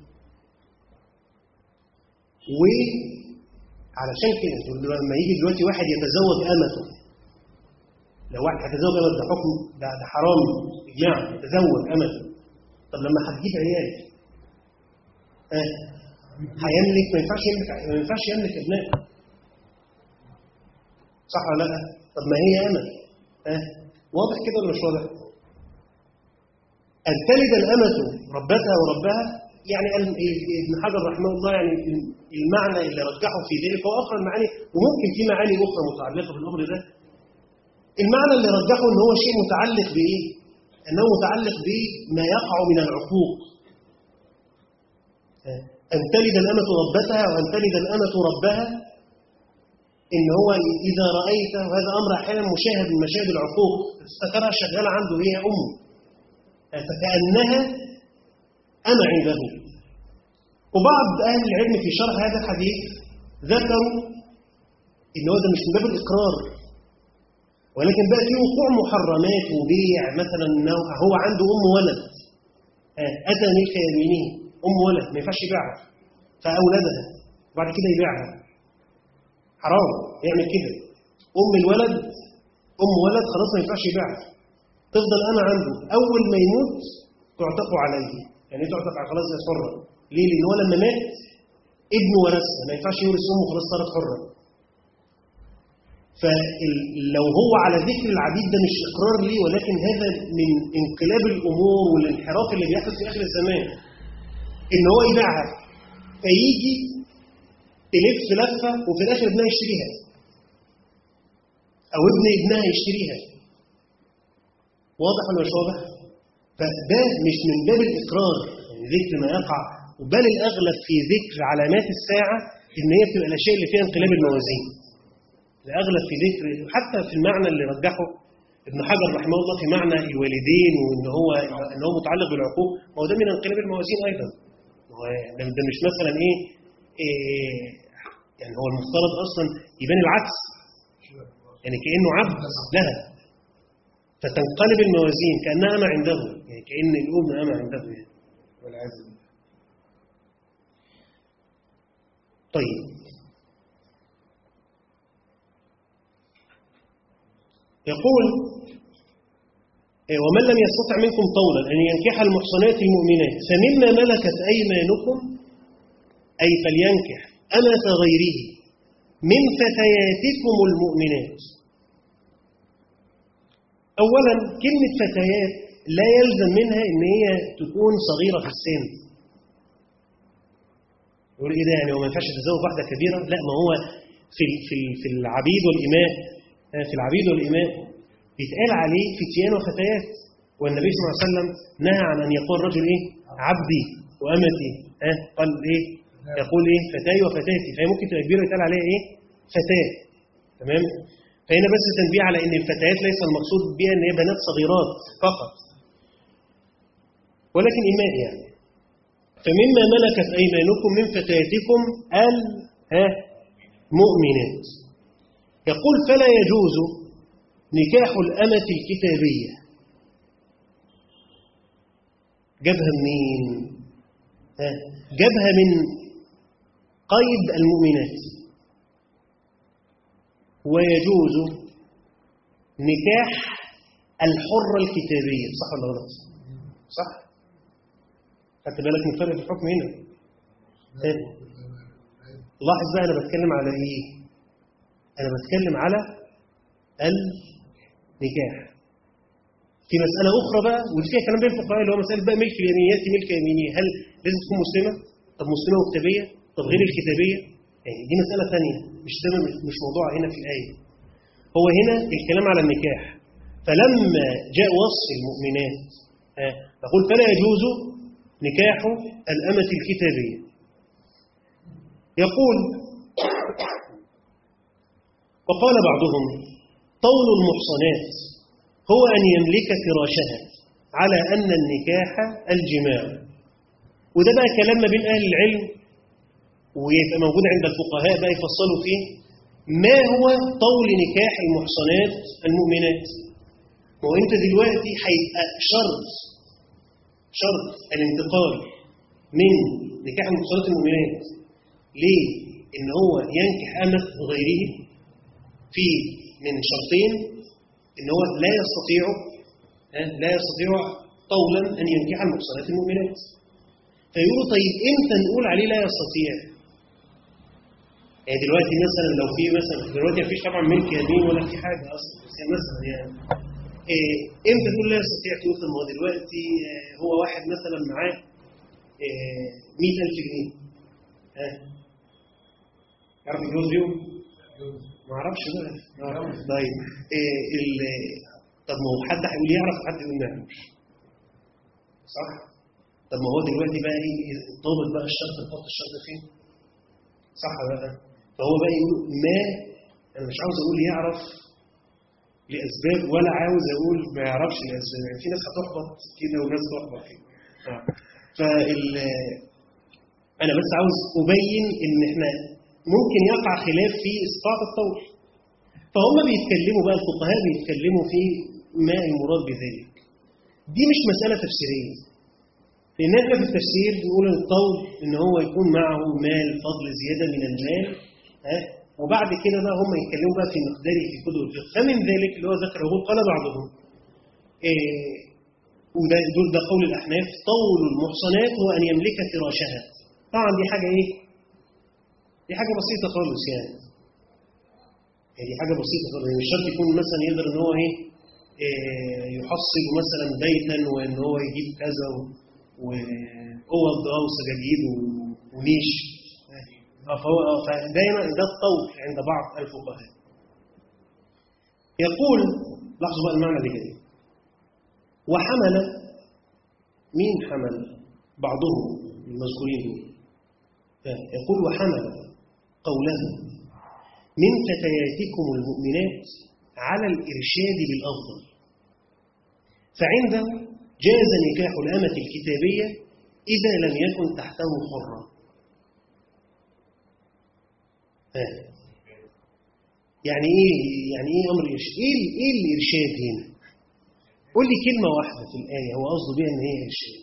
وعلشان كده لما يجي دلوقتي واحد يتزوج امته لو واحد هيتزوج امته ده حكم ده, ده حرام اجماع يتزوج امته طب لما هتجيب عيال اه هيملك ما ينفعش يملك ما ينفعش يملك ابناء صح ولا لا طب ما هي امل ها واضح كده ولا مش واضح ان تلد الامه ربتها وربها يعني ابن حجر رحمه الله يعني المعنى اللي رجحه في ذلك هو اخر المعاني وممكن في معاني اخرى متعلقه بالامر ده المعنى اللي رجحه ان هو شيء متعلق بايه انه متعلق بما يقع من العقوق أن تلد الأمة ربتها وأن تلد الأمة ربها إن هو إذا رأيت وهذا أمر أحيانا مشاهد من مشاهد العقوق تفتكرها شغالة عنده هي أمه فكأنها أنا عنده وبعض أهل العلم في شرح هذا الحديث ذكروا إن هو ده مش من باب الإقرار ولكن بقى فيه وقوع محرمات وبيع مثلا إنه هو عنده أم ولد أتى ملك يمينه أم ولد ما ينفعش يبيعها فأولدها وبعد كده يبيعها حرام يعمل كده أم الولد أم ولد خلاص ما ينفعش يبيعها تفضل أنا عنده أول ما يموت تعتق عليه يعني تعتق على خلاص هي حرة ليه؟ لأن هو لما مات ابنه ورثها ما ينفعش يورث أمه خلاص صارت حرة فلو هو على ذكر العبيد ده مش إقرار ليه ولكن هذا من انقلاب الأمور والانحراف اللي بيحدث في آخر الزمان ان هو يبيعها فيجي تلف لفة وفي الآخر ابنها يشتريها أو ابن ابنها يشتريها واضح ولا مش واضح؟ فده مش من باب الإقرار يعني ذكر ما يقع بل الأغلب في ذكر علامات الساعة إن هي بتبقى الأشياء اللي فيها انقلاب الموازين الأغلب في ذكر حتى في المعنى اللي رجحه ابن حجر رحمه الله في معنى الوالدين وان هو ان هو متعلق بالعقوق ما هو ده من انقلاب الموازين ايضا هو ده, ده مش مثلا ايه, إيه يعني هو المفترض اصلا يبان العكس يعني كانه عبد لها فتنقلب الموازين كانها انا عنده يعني كان الام انا عنده يعني والعياذ بالله طيب يقول ومن لم يستطع منكم طولا أن ينكح المحصنات المؤمنات فمما ملكت أيمانكم أي فلينكح أمة غيره من فتياتكم المؤمنات أولا كلمة فتيات لا يلزم منها أن هي تكون صغيرة في السن يقول إيه ده يعني هو ما ينفعش تتزوج واحدة كبيرة لا ما هو في في في العبيد والإماء في العبيد والإماء بيتقال عليه فتيان وفتيات والنبي صلى الله عليه وسلم نهى عن أن يقول الرجل إيه عبدي وأمتي ها قال إيه يقول إيه فتاي وفتاتي فهي ممكن تبقى كبيرة يتقال عليها إيه فتاة تمام فهنا بس تنبيه على أن الفتيات ليس المقصود بها أن هي بنات صغيرات فقط ولكن إماء يعني فمما ملكت أيمانكم من فتياتكم المؤمنات يقول فلا يجوز نكاح الأمة الكتابية جابها منين؟ جابها من قيد المؤمنات ويجوز نكاح الحرة الكتابية صح ولا غلط؟ صح؟ خدت بالك من فرق الحكم هنا لاحظ بقى أنا بتكلم على إيه؟ أنا بتكلم على النكاح في مسألة أخرى بقى ودي فيها كلام بين الفقهاء اللي هو مسألة بقى ملك اليمينيات ملك يمينية هل لازم تكون مسلمة؟ طب مسلمة وكتابية؟ طب غير الكتابية؟ يعني دي مسألة ثانية مش ده مش موضوع هنا في الآية هو هنا الكلام على النكاح فلما جاء وصف المؤمنات يقول فلا يجوز نكاح الأمة الكتابية يقول وقال بعضهم طول المحصنات هو أن يملك فراشها على أن النكاح الجماع وده بقى كلام ما بين أهل العلم ويبقى موجود عند الفقهاء بقى يفصلوا فيه ما هو طول نكاح المحصنات المؤمنات هو أنت دلوقتي هيبقى شرط شرط الانتقال من نكاح المحصنات المؤمنات ليه؟ إن هو ينكح أمة غيره في من شرطين ان هو لا يستطيع لا يستطيع طولا ان ينكح المحصنات المؤمنات فيقولوا طيب امتى نقول عليه لا يستطيع يعني دلوقتي مثلا لو في مثلا دلوقتي مفيش طبعا ملك يمين ولا في حاجه اصلا بس يعني مثلا يعني إيه امتى تقول لا يستطيع تقول طب ما هو دلوقتي هو واحد مثلا معاه إيه 100000 جنيه ها يعرف يتجوز بيهم؟ ما اعرفش بقى طيب إيه ال... طب ما هو حد هيقول يعرف وحد يقول ما يعرفش صح طب ما هو دلوقتي بقى ايه ضابط بقى الشرط نحط الشرط فين صح بقى فهو بقى يقول ما انا مش عاوز اقول يعرف لاسباب ولا عاوز اقول ما يعرفش لاسباب يعني في ناس هتحبط كده وناس تحبط كده آه. فال انا بس عاوز ابين ان احنا ممكن يقع خلاف في اسقاط الطول فهم بيتكلموا بقى الفقهاء بيتكلموا في ما المراد بذلك دي مش مسألة تفسيرية لأن احنا في التفسير بنقول الطول إن هو يكون معه مال فضل زيادة من المال ها وبعد كده بقى هم يتكلموا بقى في مقداره في كتب الفقه فمن ذلك اللي هو ذكره قال بعضهم إيه وده دول ده قول الأحناف طول المحصنات هو أن يملك فراشها طبعا دي حاجة إيه دي حاجة بسيطة خالص يعني يعني دي حاجة بسيطة خالص يعني مش شرط يكون مثلا يقدر ان هو ايه, إيه يحصل مثلا بيتا وان هو يجيب كذا واوض اه وسجاجيد ونيش آه، فهو آه، فدايما ده الطول عند بعض الفقهاء يقول لاحظوا بقى المعنى اللي جاي وحمل مين حمل بعضهم المذكورين دول آه، يقول وحمل قوله من فتياتكم المؤمنات على الإرشاد بالأفضل فعنده جاز نكاح الأمة الكتابية إذا لم يكن تحته حرة ها. يعني ايه يعني ايه امر الارشاد ايه ال- ايه الارشاد هنا قول لي كلمه واحده في الايه هو قصده بيها ان هي ارشاد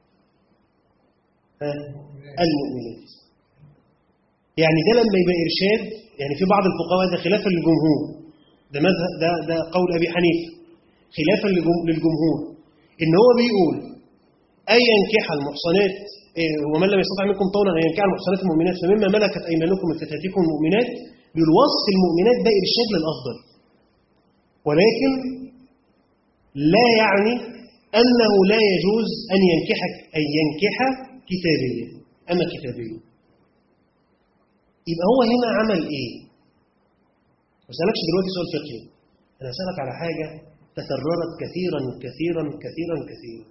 ها المؤمنات يعني ده لما يبقى ارشاد يعني في بعض الفقهاء ده خلافا للجمهور ده مذهب ده ده قول ابي حنيفه خلافا للجم- للجمهور ان هو بيقول أن ينكح المحصنات إيه، ومن لم يستطع منكم طولا أن ينكح المحصنات المؤمنات فمما ملكت أيمانكم من فتاتكم المؤمنات بالوصف المؤمنات ده إرشاد للأفضل ولكن لا يعني أنه لا يجوز أن ينكح أن ينكح كتابيا أما كتابيا يبقى هو هنا عمل إيه؟ ما سألكش دلوقتي سؤال فقهي أنا أسألك على حاجة تكررت كثيرا كثيرا كثيرا كثيرا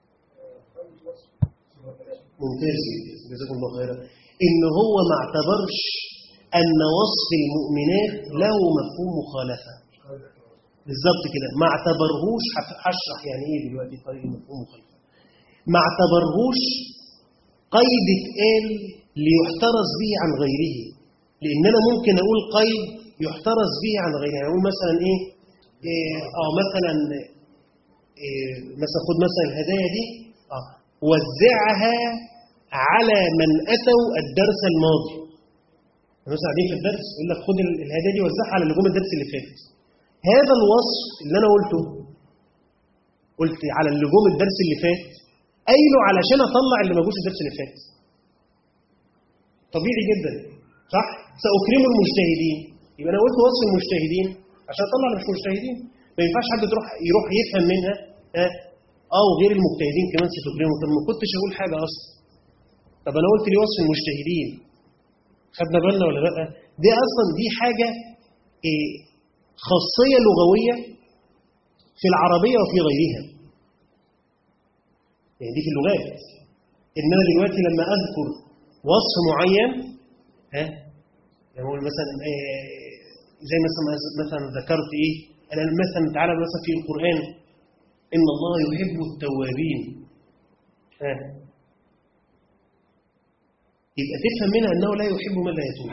ممتاز جدا جزاكم الله خيرا ان هو ما اعتبرش ان وصف المؤمنات له مفهوم مخالفه بالظبط كده ما اعتبرهوش هف- هشرح يعني ايه دلوقتي طريق مفهوم مخالفه ما اعتبرهوش قيد اتقال ليحترز به عن غيره لان انا ممكن اقول قيد يحترز به عن غيره يعني اقول مثلا ايه, إيه اه مثلا إيه مثلا خد مثلا الهدايا دي اه وزعها على من اتوا الدرس الماضي مثلا قاعدين في الدرس يقول لك خد ال- الهدايا دي وزعها على اللي جم الدرس اللي فات هذا الوصف اللي انا قلته قلت على اللي جم الدرس اللي فات قايله علشان اطلع اللي ما جوش الدرس اللي فات طبيعي جدا صح ساكرم المجتهدين يبقى انا قلت وصف المجتهدين عشان اطلع اللي مش مجتهدين ما ينفعش حد تروح يروح يفهم منها ها اه وغير المجتهدين كمان ستكرمهم طب ما كنتش اقول حاجه اصلا طب انا قلت لي وصف المجتهدين خدنا بالنا ولا لا دي اصلا دي حاجه إيه خاصيه لغويه في العربيه وفي غيرها يعني دي في اللغات ان انا دلوقتي لما اذكر وصف معين ها يعني اقول مثلا إيه زي مثلا مثلا ذكرت ايه انا مثلا تعالى مثلا في القران ان الله يحب التوابين ها يبقى تفهم منها انه لا يحب من لا يتوب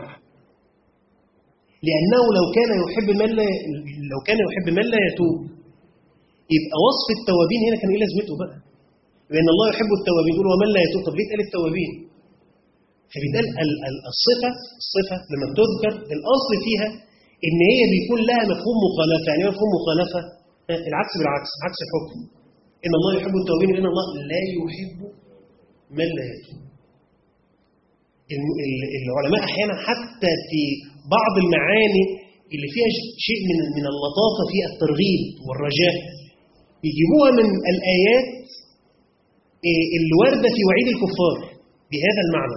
لانه لو كان يحب من لا لو كان يحب من لا يتوب يبقى وصف التوابين هنا كان ايه لازمته بقى لان الله يحب التوابين يقول ومن لا يتوب طب ليه اتقال التوابين فبيتقال ال- ال- الصفه الصفه لما بتذكر الاصل فيها ان هي بيكون لها مفهوم مخالفه يعني ايه مفهوم مخالفه ها، العكس بالعكس عكس الحكم ان الله يحب التوابين لان الله لا يحب من لا يتوب الم- ال- العلماء احيانا حتى في بعض المعاني اللي فيها ش- شيء من من اللطافه في الترغيب والرجاء يجيبوها من الايات إيه، اللي وارده في وعيد الكفار بهذا المعنى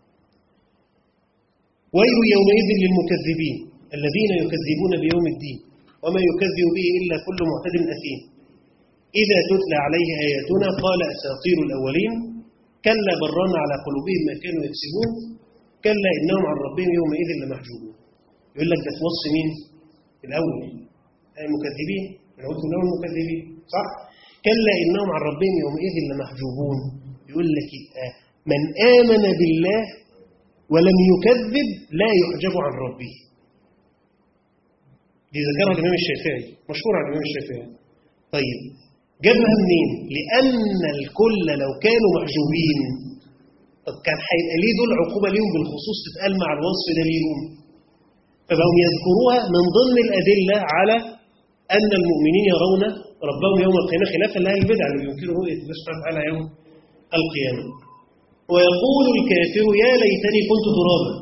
ويل يومئذ للمكذبين الذين يكذبون بيوم الدين وما يكذب به الا كل معتد اثيم اذا تتلى عليه اياتنا قال اساطير الاولين كلا برنا على قلوبهم ما كانوا يكسبون كلا انهم عن ربهم يومئذ لمحجوبون يقول لك ده في وصف مين الاول المكذبين انا قلت انهم المكذبين صح كلا انهم عن ربهم يومئذ لمحجوبون يقول لك يبقى من امن بالله ولم يكذب لا يحجب عن ربه دي ذكرها الامام الشافعي مشهور عن الامام الشافعي طيب جابها منين لان الكل لو كانوا محجوبين طب كان هيبقى ليه دول عقوبه ليهم بالخصوص تتقال مع الوصف ده ليهم فبقوا يذكروها من ضمن الادله على ان المؤمنين يرون ربهم يوم القيامه خلافا لاهل البدع اللي ينكروا رؤيه الله سبحانه وتعالى يوم القيامه ويقول الكافر يا ليتني كنت ترابا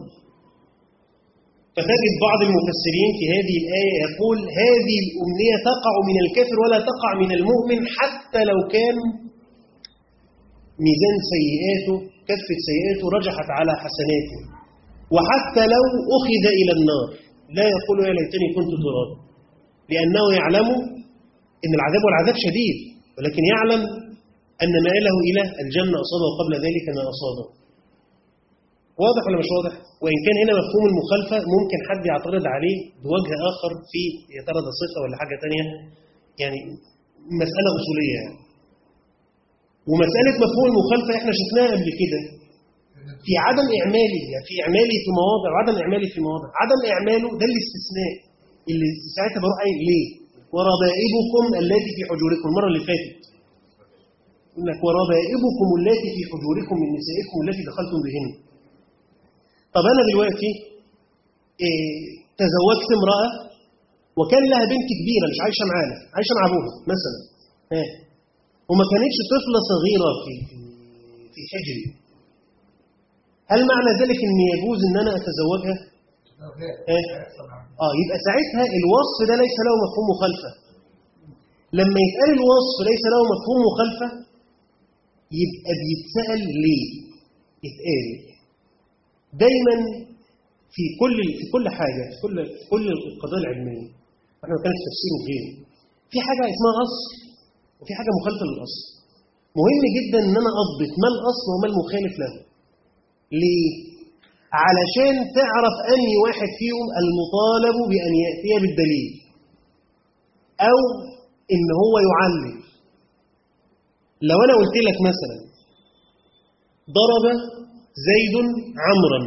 فتجد بعض المفسرين في هذه الآية يقول هذه الأمنية تقع من الكافر ولا تقع من المؤمن حتى لو كان ميزان سيئاته كفة سيئاته رجحت على حسناته وحتى لو أخذ إلى النار لا يقول يا ليتني كنت ترابا لأنه يعلم أن العذاب والعذاب شديد ولكن يعلم أن مآله إلى الجنة أصابه قبل ذلك ما أصابه واضح ولا مش واضح؟ وإن كان هنا مفهوم المخالفة ممكن حد يعترض عليه بوجه آخر في يا ترى ده صفة ولا حاجة تانية يعني مسألة أصولية يعني. ومسألة مفهوم المخالفة احنا شفناها قبل كده في عدم إعمالي يعني في إعمالي في مواضع وعدم إعمالي في مواضع عدم إعماله ده الاستثناء اللي ساعتها بروح قايل ليه؟ وربائبكم التي في حجوركم المرة اللي فاتت يقول لك وربائبكم التي في حجوركم من نسائكم التي دخلتم بهن طب أنا دلوقتي إيه تزوجت امرأة وكان لها بنت كبيرة مش عايشة معانا عايشة مع أبوها مثلا ها وما كانتش طفلة صغيرة في في حجري هل معنى ذلك ان يجوز ان انا اتزوجها؟ اه, آه يبقى ساعتها الوصف ده ليس له مفهوم مخالفة لما يتقال الوصف ليس له مفهوم مخالفة يبقى بيتسأل ليه؟ يتقال دايما في كل في كل حاجة في كل في كل القضايا العلمية احنا ما كانش تفسير وغيره في حاجة اسمها أصل وفي حاجة مخالفة للأصل مهم جدا ان انا اضبط ما الاصل وما المخالف له ليه علشان تعرف اني واحد فيهم المطالب بان ياتي بالدليل او ان هو يعلم لو انا قلت لك مثلا ضرب زيد عمرا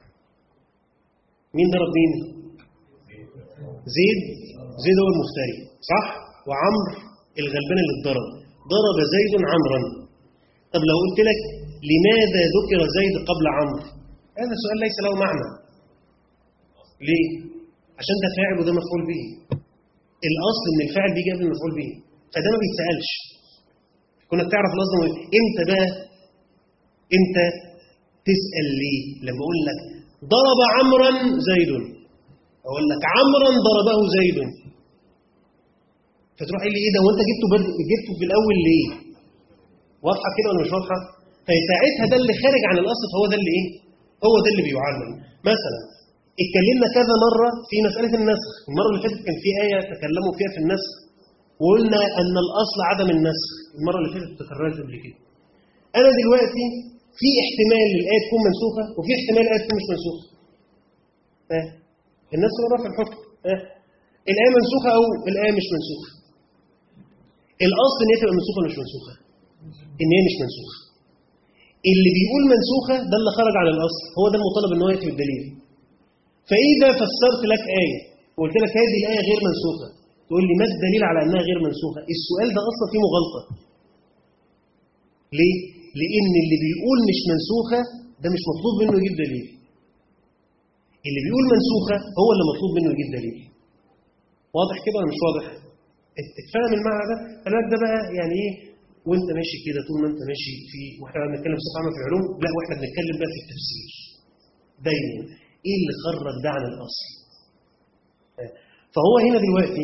مين ضرب مين زيد زيد هو المفتري صح وعمرو الغلبان اللي اتضرب ضرب زيد عمرا طب لو قلت لك لماذا ذكر زيد قبل عمرو هذا سؤال ليس له معنى ليه عشان ده فاعل وده مفعول به الاصل ان الفاعل بيجي قبل المفعول به فده ما بيتسالش كنا تعرف الاصل امتى بقى امتى تسال ليه لما اقول لك ضرب عمرا زيد اقول لك عمرا ضربه زيد فتروح قايل لي ايه ده وانت جبته بد... جبته في الاول ليه واضحه كده ولا مش واضحه فساعتها ده اللي خارج عن الاصل فهو ده اللي ايه هو ده اللي بيعلم مثلا اتكلمنا كذا مره في مساله النسخ المره اللي فاتت كان في ايه تكلموا فيها في النسخ وقلنا ان الاصل عدم النسخ المره اللي فاتت تكررت قبل كده انا دلوقتي في احتمال الايه تكون منسوخه وفي احتمال الايه تكون مش منسوخه ها الناس مره في الحكم ها الايه منسوخه او الايه مش منسوخه الاصل ان هي تبقى منسوخه ولا مش منسوخه ان هي مش منسوخه اللي بيقول منسوخه ده اللي خرج عن الاصل هو ده المطالب ان هو ياتي بالدليل فاذا فسرت لك ايه وقلت لك هذه الايه غير منسوخه تقول لي ما الدليل على انها غير منسوخه السؤال ده اصلا فيه مغالطه ليه لان اللي بيقول مش منسوخه ده مش مطلوب منه يجيب دليل اللي بيقول منسوخه هو اللي مطلوب منه يجيب دليل واضح كده ولا مش واضح اتفهم المعنى ده فالوقت ده بقى يعني ايه وانت ماشي كده طول ما انت ماشي في واحنا بنتكلم بصفه عامه في العلوم لا واحنا بنتكلم بقى في التفسير دايما ايه اللي خرج ده عن الاصل فهو هنا دلوقتي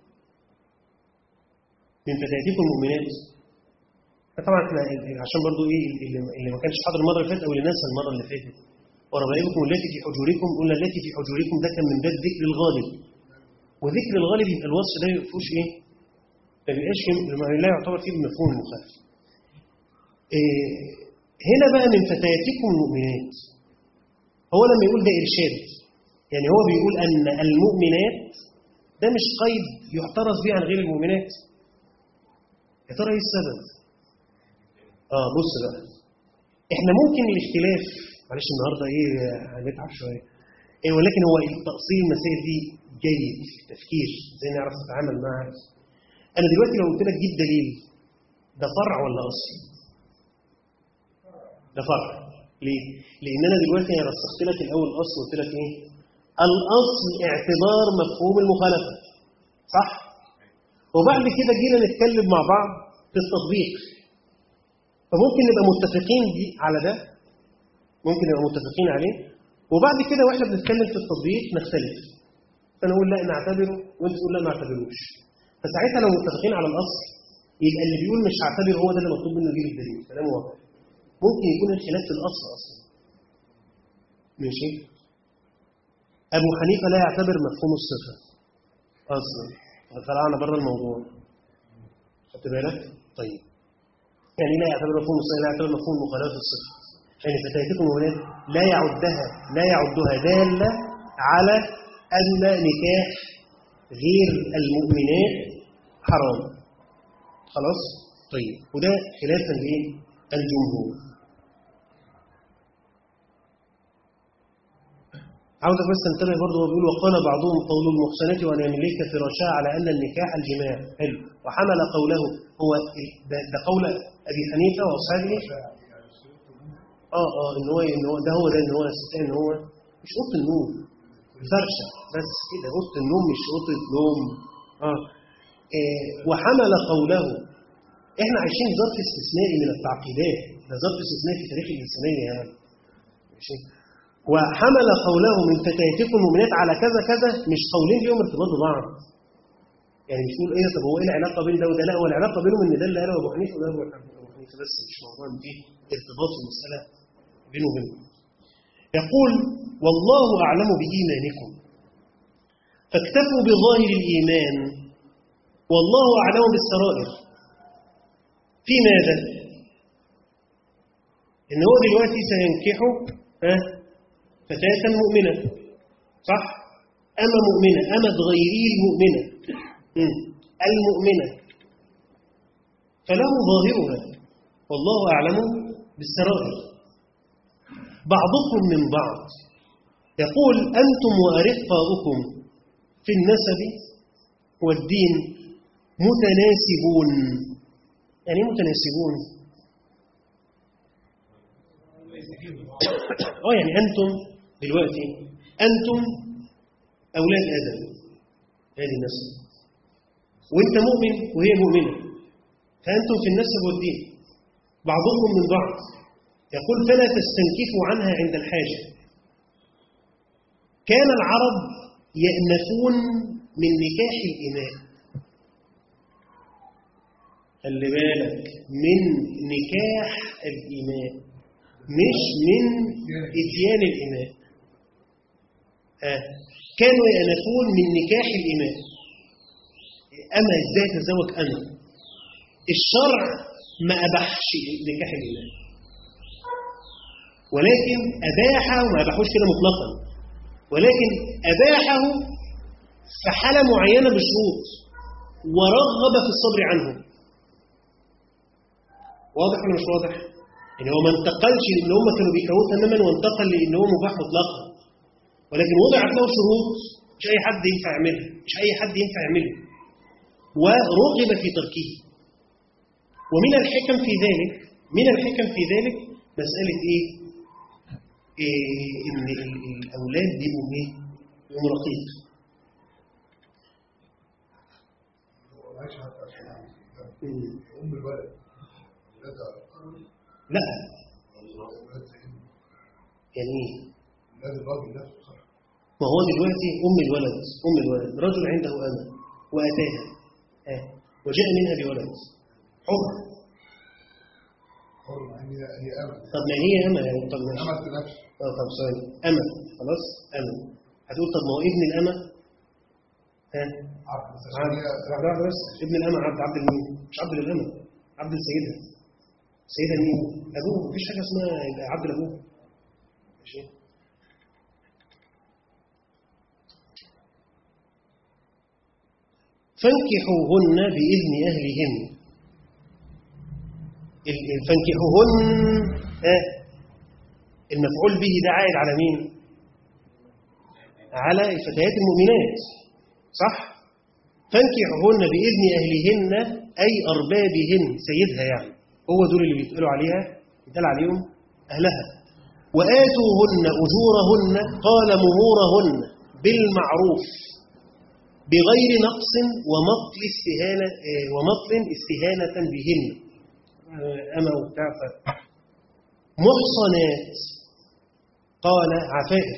من فتياتكم المؤمنات طبعا احنا عشان برضو ايه اللي, اللي ما كانش حاضر المره اللي فاتت او اللي نسى المره اللي فاتت وربائبكم التي في حجوركم قلنا التي في حجوركم ده كان من باب ذكر الغالب وذكر الغالب يبقى الوصف ده ما فيهوش ايه؟ ما بيبقاش لا يعتبر فيه بمفهوم المخالف. إيه هنا بقى من فتياتكم المؤمنات هو لما يقول ده ارشاد يعني هو بيقول ان المؤمنات ده مش قيد يحترز به عن غير المؤمنات. يا ترى ايه السبب؟ اه بص بقى احنا ممكن الاختلاف معلش النهارده ايه هنتعب شويه إيه ولكن هو تأصيل المسائل دي جيد في التفكير ازاي نعرف نتعامل معها انا دلوقتي لو قلت لك جيب دليل ده فرع ولا اصل ده فرع ليه لان انا دلوقتي انا رسخت لك الاول الاصل قلت لك ايه الاصل اعتبار مفهوم المخالفه صح وبعد كده جينا نتكلم مع بعض في التطبيق فممكن نبقى متفقين دي على ده ممكن نبقى متفقين عليه وبعد كده واحنا بنتكلم في التطبيق نختلف فانا اقول لا نعتبره وانت تقول لا ما اعتبروش فساعتها لو متفقين على الاصل يبقى اللي بيقول مش هعتبر هو ده اللي مطلوب منه يجيب الدليل كلام واضح ممكن يكون الخلاف في الاصل اصلا ماشي أبو حنيفة لا يعتبر مفهوم الصفة أصلا طلعنا بره الموضوع خدت بالك؟ طيب يعني لا يعتبر مفهوم الصفة لا يعتبر مفهوم مخالفة الصفة يعني فتياتكم هناك لا يعدها لا يعدها دالة على أن نكاح غير المؤمنات حرام خلاص طيب وده خلافا للجمهور عاوزك بس تنتبه برضه هو بيقول وقال بعضهم قول المحسنات وان يملك فراشها على ان النكاح الجماع حلو وحمل قوله هو ده, ده قول ابي حنيفه واصحابه اه اه ان هو ان هو ده هو ده ان هو ان هو مش اوضه النوم فرشه بس كده اوضه النوم مش اوضه نوم اه إيه وحمل قوله احنا عايشين ظرف استثنائي من التعقيدات ده ظرف استثنائي في تاريخ الانسانيه يعني ماشي وحمل قوله من فتياتكم المؤمنات على كذا كذا مش قولين ليهم ارتباط ببعض يعني مش نقول ايه طب هو ايه العلاقه بين ده وده لا هو العلاقه بينهم ان ده اللي قاله ابو حنيفه وده ابو حنيفه بس مش موضوع ان فيه ارتباط في المساله بينه وبينهم يقول والله اعلم بايمانكم فاكتفوا بظاهر الايمان والله اعلم بالسرائر في ماذا ان هو دلوقتي سينكحه ها فتاة مؤمنة صح أما مؤمنة أما غيري المؤمنة المؤمنة فله ظاهرها والله أعلم بالسرائر بعضكم من بعض يقول أنتم وأرقاؤكم في النسب والدين متناسبون يعني متناسبون اه يعني أنتم دلوقتي أنتم أولاد آدم هذه النسب وأنت مؤمن وهي مؤمنة فأنتم في النسب والدين بعضكم من بعض يقول فلا تستنكفوا عنها عند الحاجة كان العرب يأنفون من نكاح الإماء خلي بالك من نكاح الإماء مش من إتيان الإماء آه. كانوا يأنفون من نكاح الإماء أما إزاي تزوج أنا الشرع ما أباحش نكاح الإماء ولكن أباحه وما أباحوش كده مطلقا ولكن أباحه في حالة معينة بشروط ورغب في الصبر عنه واضح ولا مش واضح؟ يعني هو ما انتقلش لان هم كانوا بيكرهوه تماما وانتقل لان هو مباح مطلقا ولكن وضعت له شروط مش اي حد ينفع يعملها مش اي حد ينفع يعملها ورغب في تركه ومن الحكم في ذلك من الحكم في ذلك مسألة إيه؟ إيه إن الأولاد بيبقوا إيه؟ بيبقوا رقيق أم الولد لا يعني إيه؟ لازم الراجل نفسه صح ما هو دلوقتي أم الولد أم الولد رجل عنده أمة وأتاها آه. وجاء منها بولد حر حر مع ان هي هي امل طب ما هي أمة يعني طب ماشي امل في نفسه اه طب ثواني أمة خلاص أمة هتقول طب ما هو ابن الأمة ها عبد بس عشان عبد هي واحدة واحدة بس ابن الأمة عبد عبد المين مش عبد الأمة عبد السيدة سيدة مين أبوه مفيش حاجة اسمها يبقى عبد الأبوه ماشي فانكحوهن بإذن أهلهن ال- ال- فانكحوهن آه، المفعول به ده عائد على مين على الفتيات المؤمنات صح فانكحوهن بإذن أهلهن أي أربابهن سيدها يعني هو دول اللي بيتقالوا عليها بيتقال عليهم أهلها وآتوهن أجورهن قال مهورهن بالمعروف بغير نقص ومطل استهانة آه، ومطل استهانة بهن آه، أما وبتاع ف- محصنات قال عفائف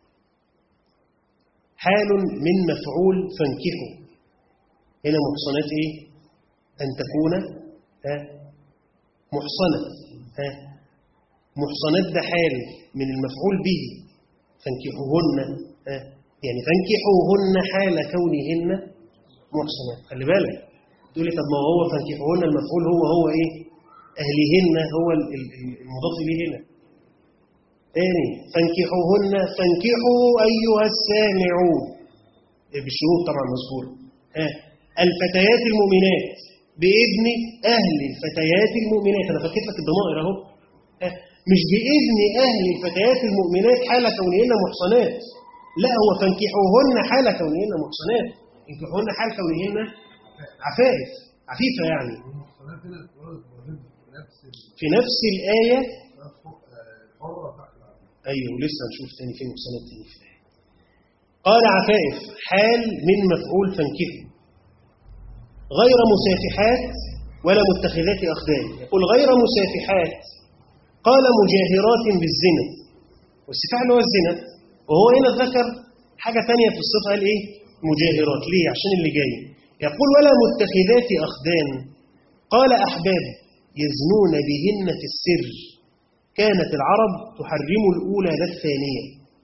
حال من مفعول فانكحوا هنا محصنات ايه ان تكون ها محصنة ها محصنات ده حال من المفعول به فانكحوهن ها يعني فانكحوهن حال كونهن محصنات خلي بالك تقول لي طب ما هو فانكحوهن المفعول هو هو ايه اهلهن هو ال- ال- ال- المضاف اليه هنا تاني فانكحوهن فانكحوا ايها السامعون إيه بالشروط طبعا مذكور ها الفتيات المؤمنات باذن اهل الفتيات المؤمنات انا فكيت لك الضمائر اهو ها مش باذن اهل الفتيات المؤمنات حال كونهن محصنات لا هو فانكحوهن حال كونهن محصنات انكحوهن حال كونهن عفائف عفيفه يعني والمحصنات هنا اتولدت وولدت في نفس ال- في نفس الايه نفس الحرة تحت العبد ايوه ولسه هنشوف تاني في محصنات تاني في الآية. قال عفائف حال من مفعول فانكحوا غير مسافحات ولا متخذات اخدان يقول غير مسافحات قال مجاهرات بالزنا والسفاح اللي هو الزنا وهو هنا ذكر حاجه ثانيه في الصفه قال ايه مجاهرات ليه عشان اللي جاي يقول ولا متخذات اخدان قال احباب يزنون بهن في السر كانت العرب تحرم الأولى لا الثانية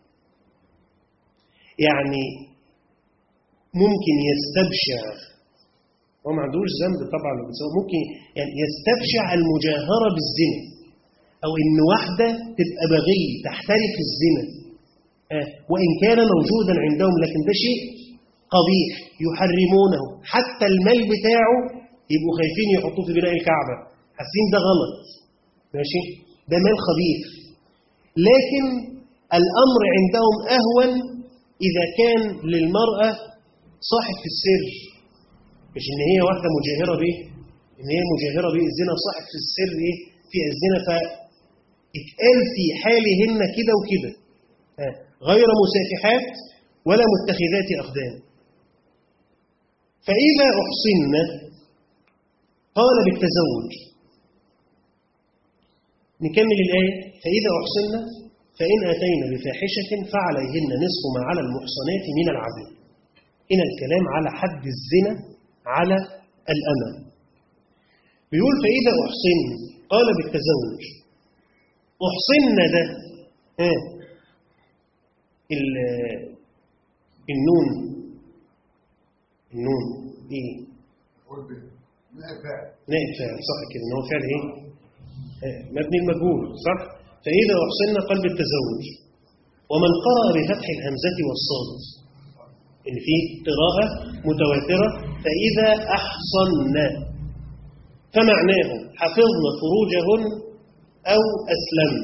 يعني ممكن يستبشع هو ما عندوش ذنب طبعا بس هو ممكن يعني يستبشع المجاهرة بالزنا أو إن واحدة تبقى بغي تحترف الزنا آه، وإن كان موجودا عندهم لكن ده شيء قبيح يحرمونه حتى المال بتاعه يبقوا خايفين يحطوه في بناء الكعبة حاسين ده غلط ماشي ده مال خبيث لكن الأمر عندهم أهون إذا كان للمرأة صاحب في السر مش إن هي واحدة مجاهرة به إن هي مجاهرة به الزنا صاحب في السر إيه في الزنا فاتقال في حالهن كده وكده ها، غير مسافحات ولا متخذات أخدان فإذا أحصن قال بالتزوج نكمل الآية فإذا أحصن فإن أتينا بفاحشة فعليهن نصف ما على المحصنات من العذاب هنا الكلام على حد الزنا على الأمة بيقول فإذا أحصن قال بالتزوج أحصن ده ها ال- النون النون ايه قول به ما فعل نائب فاعل صح كده ان هو فعل ايه آه، مبني المجهول صح فاذا احسن قلب التزوج ومن قرأ بفتح الهمزة والصاد ان في قراءة متواترة فاذا احصن فمعناه حفظن فروجهن او اسلمن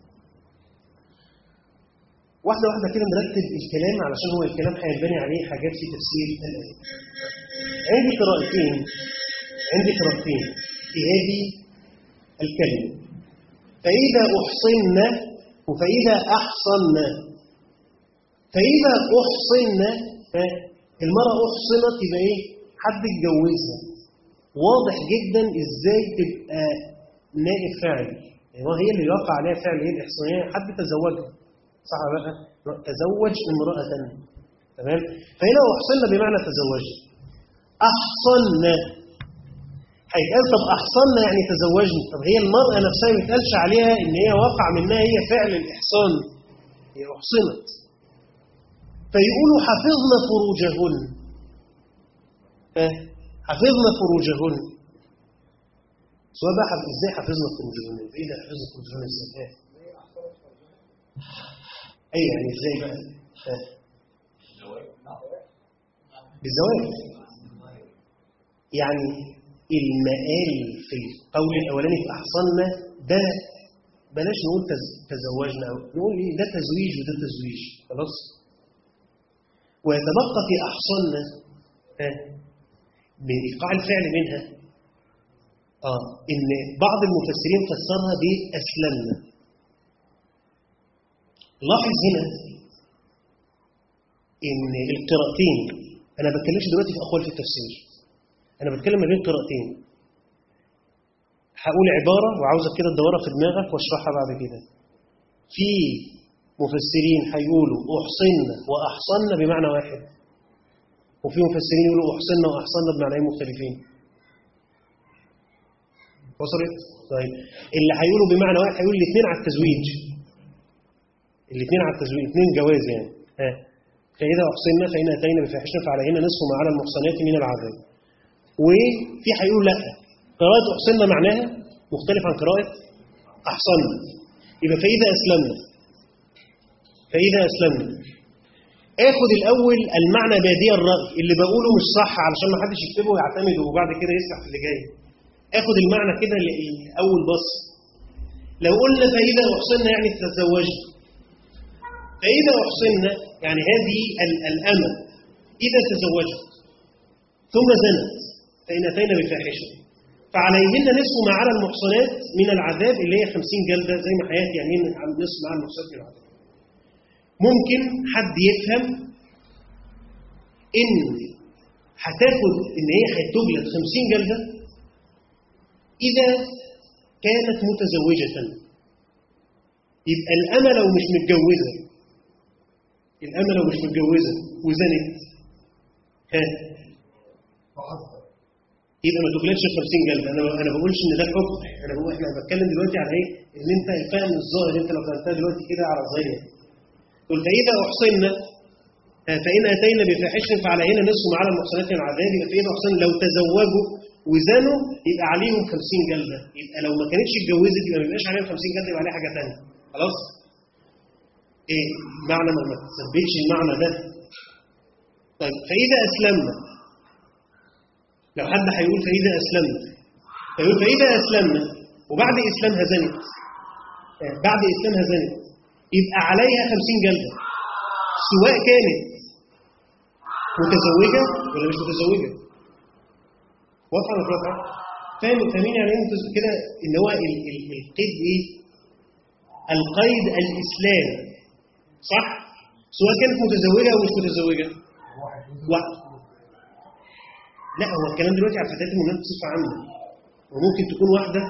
واحدة واحدة كده نرتب الكلام علشان هو الكلام هينبني عليه حاجات في تفسير الآية. عندي قراءتين عندي قراءتين في هذه الكلمة. فإذا أحصن وفإذا أحصن فإذا أحصن المرأة أحصنت يبقى إيه؟ حد اتجوزها. واضح جدا إزاي تبقى نائب فاعل. يعني هو هي اللي يقع عليها فعل إيه الإحصانية؟ حد تزوجها. صح ولا لا؟ تزوج امرأة تمام فهنا أحصن بمعنى تزوج أحصن هيتقال طب أحصن يعني تزوجني طب هي المرأة نفسها ما يتقالش عليها إن هي وقع منها هي فعل الإحصان هي أحصنت فيقولوا حفظنا فروجهن ها؟ حفظنا فروجهن سؤال بقى حف- ازاي حفظنا فروجهن؟ ايه ده حفظنا فروجهن ازاي؟ ها؟ اي يعني ازاي بقى ها. بالزواج يعني المقال في القول الاولاني في احصننا ده بلاش نقول تز- تزوجنا أو نقول ايه ده تزويج وده تزويج خلاص ويتبقى في احصننا ها بايقاع الفعل منها اه ان بعض المفسرين فسرها باسلمنا لاحظ هنا ان القراءتين انا ما بتكلمش دلوقتي في اقوال في التفسير انا بتكلم ما بين قراءتين هقول عباره وعاوزك كده تدورها في دماغك واشرحها بعد كده في مفسرين هيقولوا احصنا واحصنا بمعنى واحد وفي مفسرين يقولوا احصنا واحصنا بمعنيين مختلفين وصلت طيب اللي هيقولوا بمعنى واحد هيقول الاثنين على التزويج الاثنين على التزويج اثنين جواز يعني ها فإذا أحصنا فإن أتينا بفاحشة فعليهن نصف ما على المحصنات من العذاب وفي هيقول لا قراءة أحصنا معناها مختلف عن قراءة أحصنا يبقى فإذا أسلمنا فإذا أسلمنا آخد الأول المعنى بادي الرأي اللي بقوله مش صح علشان ما حدش يكتبه ويعتمد وبعد كده يسرح في اللي جاي آخد المعنى كده لأول بص لو قلنا فإذا أحصنا يعني تتزوجنا فإذا أحصنا يعني هذه ال- الأمة إذا تزوجت ثم زنت فإن أتينا بفاحشة فعليهن نصف ما على المحصنات من العذاب اللي هي 50 جلدة زي ما حياتي يعني نصف ما على المحصنات من العذاب ممكن حد يفهم إن هتاخد إن هي هتجلد 50 جلدة إذا كانت متزوجة يبقى الأمة لو مش متجوزة الأمة لو مش متجوزة وزنت ها فحصل يبقى ما تجلدش 50 جلدة أنا أنا بقولش إن ده الحكم أنا بقول إحنا بتكلم دلوقتي على إيه؟ إن أنت الفهم الظاهر أنت لو فهمتها دلوقتي كده على ظاهر قلت فإذا أحصنا آه، فإن أتينا بفاحشة فعلينا نصف ما على المحصنات من العذاب يبقى فإذا أحصنا لو تزوجوا وزنوا يبقى عليهم 50 جلدة يبقى لو ما كانتش اتجوزت يبقى ما يبقاش عليهم 50 جلدة يبقى عليها حاجة ثانيه خلاص؟ إيه معنى ما ما تثبتش المعنى ده طيب فإذا أسلمنا لو حد هيقول فإذا أسلمنا فيقول فإذا أسلمنا وبعد إسلامها زنت آه، بعد إسلامها زنت يبقى عليها 50 جلدة سواء كانت متزوجة ولا مش متزوجة واضحة ولا مش واضحة؟ فاهم فاهمين يعني ايه متز- كده ان هو ال- ال- القيد ايه؟ القيد الاسلام صح؟ سواء كانت متزوجة او مش متزوجة واحد واحد. لا هو الكلام دلوقتي على الفتيات المؤمنات بصفة عامة وممكن تكون واحدة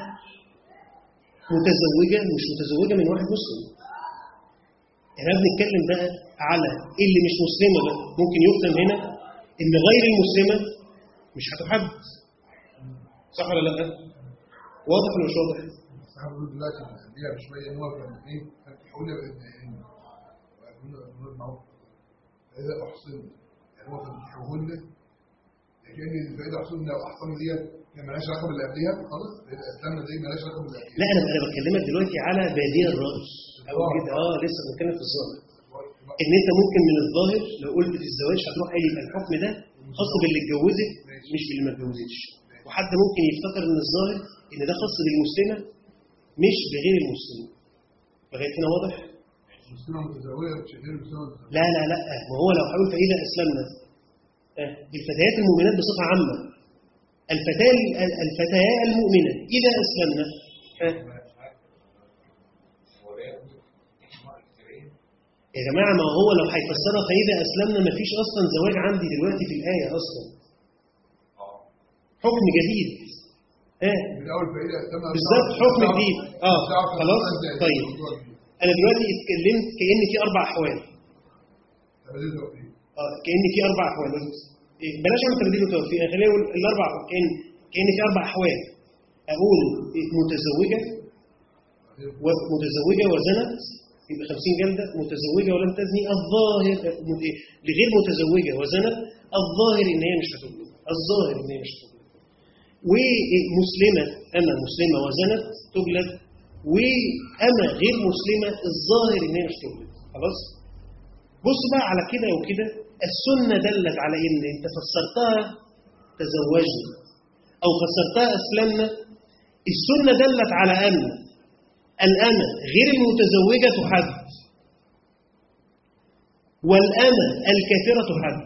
متزوجة مش متزوجة من واحد مسلم احنا بنتكلم بقى على اللي مش مسلمة بقى ممكن يفهم هنا ان غير المسلمة مش هتحد صح ولا لا؟ واضح ولا مش واضح؟ الصحابة بيقولوا دلوقتي بيها بشوية ان هو كان ايه كان حولنا بان ويقولون معروف فإذا أحسن يعني هو كان بيحولنا كأن فإذا أحسن لو أحسن ديت كان مالهاش علاقة باللي قبلها خلاص فإذا أسلمنا دي مالهاش علاقة باللي قبلها لا انا انا بكلمك دلوقتي على بادية الرأي او كده اه لسه بنتكلم في الظاهر ان انت ممكن من الظاهر لو قلت في الزواج هتروح قايل يبقى الحكم ده خاص باللي اتجوزت مش باللي ما اتجوزتش وحد ممكن يفتكر ان الظاهر ان ده خاص بالمسلمه مش بغير المسلمه لغايه هنا واضح؟ المسلمة متزوجة مش غير المسلمة متزوجة لا لا لا ما هو لو حاول فإذا أسلمنا آه، الفتيات المؤمنات بصفة عامة الفتاة الفتاة المؤمنة إذا أسلمنا آه، يا جماعة ما هو لو هيفسرها فإذا أسلمنا ما فيش أصلا زواج عندي دلوقتي في الآية أصلا حكم جديد آه. من أول فإذا أسلمنا بالظبط حكم جديد اه تعرف خلاص الإنسان ده طيب الموضوع جديد. أنا دلوقتي اتكلمت كأن في أربع أحوال تبادل توفيق اه كأن في أربع أحوال إيه، بلاش أعمل تبديل وتوفيق خلينا نقول الأربع كأن كأن في أربع أحوال أقول إيه، متزوجة و- متزوجة وزنت يبقى 50 جلدة متزوجة ولم تزني الظاهر مت- إيه، لغير متزوجة وزنت الظاهر إن هي مش هتجلد الظاهر إن هي مش هتجلد ومسلمة أما مسلمة وزنت تجلد وأما غير مسلمة الظاهر إن هي مش تجلد خلاص بص بقى على كده وكده السنة دلت على إن أنت فسرتها تزوجنا أو فسرتها أسلمنا السنة دلت على أن الأمة غير المتزوجة تحد والأمة الكافرة تحد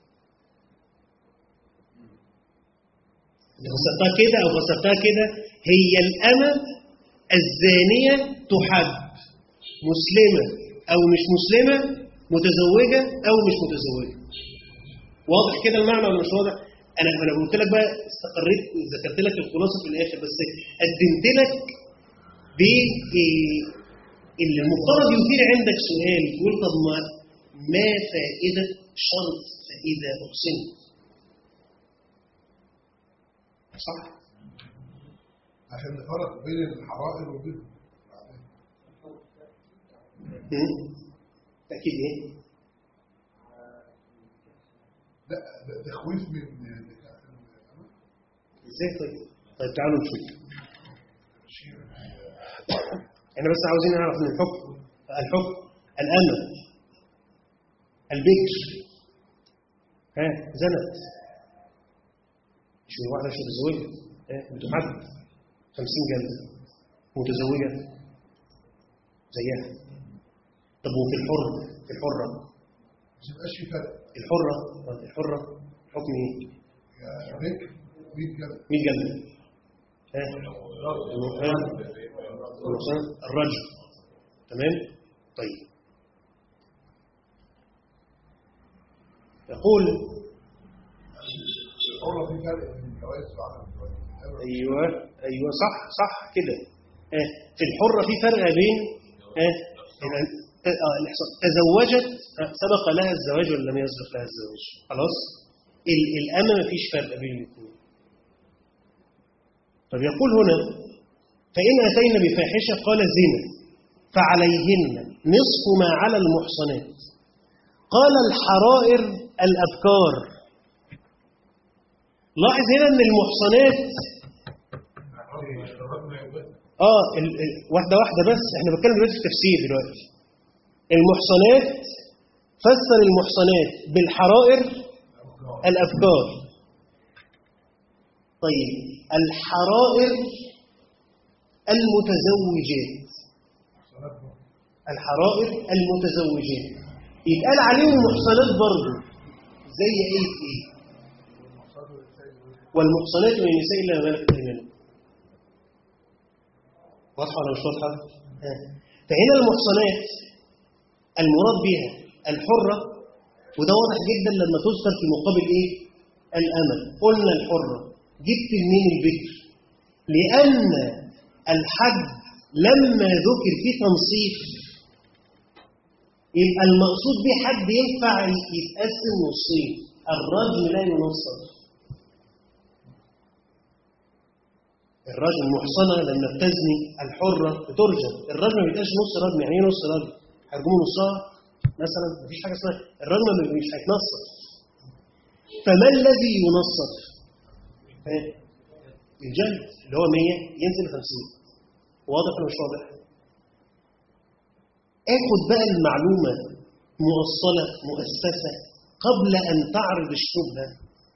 أنت فسرتها كده أو فسرتها كده هي الأمة الزانية تحد مسلمة أو مش مسلمة متزوجة أو مش متزوجة واضح كده المعنى ولا مش واضح؟ أنا أنا قلت لك بقى استقريت ذكرت لك الخلاصة في الآخر بس قدمت لك ب إيه، اللي المفترض يثير عندك سؤال تقول طب ما ما فائدة شرط فإذا أحسنت؟ صح؟ عشان نفرق بين الحرائر وبين مم؟ تأكيد إيه؟ لا ده تخويف من نكاح الأمل. ازاي طيب طيب تعالوا نشوف احنا بس عاوزين نعرف ان الحكم الحكم الامل البكر ها زنت مش من واحده مش متزوجه ها بتحد 50 جلده متزوجه زيها طب وفي الحر في الحره ما يبقاش في فرق الحره آه، الحره حكم ايه؟ يا بكر 100 جلد 100 جلده ها ها المحصنات الرجل تمام طيب يقول الحرة في فرق بين الجواز وعدم الجواز ايوه ايوه صح صح كده آه. في الحره في فرق بين آه. إن- آه. الإحصاء. تزوجت آه. سبق لها الزواج ولا لم يسبق لها الزواج خلاص ال- الأمة ما فيش فرق بين الاثنين طب يقول هنا فإن أتينا بفاحشة قال زنا فعليهن نصف ما على المحصنات قال الحرائر الأبكار لاحظ هنا أن المحصنات اه ال- ال- واحدة واحدة بس احنا بنتكلم دلوقتي في التفسير دلوقتي المحصنات فسر المحصنات بالحرائر الأبكار طيب الحرائر المتزوجات الحرائر المتزوجات يتقال عليهم محصنات برضه زي ايه في ايه والمحصنات من النساء الا ما ملكت ايمانكم واضحه ولا مش واضحه؟ ها. فهنا المحصنات المراد بها الحره وده واضح جدا لما تذكر في مقابل ايه؟ الامل قلنا الحره جبت منين البكر؟ لان الحد لما ذكر فيه تنصيف يبقى المقصود به حد ينفع يتقسم نصين الرجل لا ينصف الرجل محصنة لما بتزني الحرة بترجم الرجل ما بيبقاش نص رجم يعني ايه نص رجم؟ هرجمه نصها مثلا مفيش حاجة اسمها الرجم ما- مش هيتنصف فما الذي ينصف؟ ها؟ الجلد اللي هو 100 ينزل 50 واضح ولا مش واضح؟ اخد بقى المعلومة مؤصلة مؤسسة قبل أن تعرض الشبهة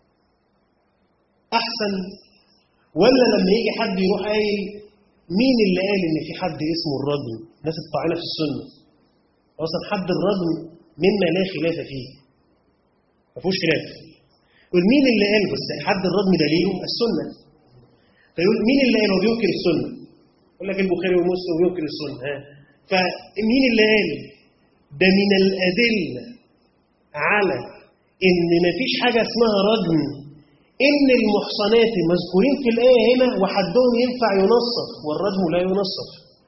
أحسن ولا لما يجي حد يروح قايل مين اللي قال إن في حد اسمه الرجم؟ ناس الطاعنة في السنة أصلا حد الرجم مما لا خلاف فيه ما فيهوش خلاف يقول مين اللي قال بس حد الرجم دليله السنة فيقول مين اللي قال وبينكر السنة يقول لك البخاري ومسلم وينكر السنة ها فمين اللي قال ده من الأدلة على إن مفيش حاجة اسمها رجم إن المحصنات مذكورين في الآية هنا وحدهم ينفع ينصف والرجم لا ينصف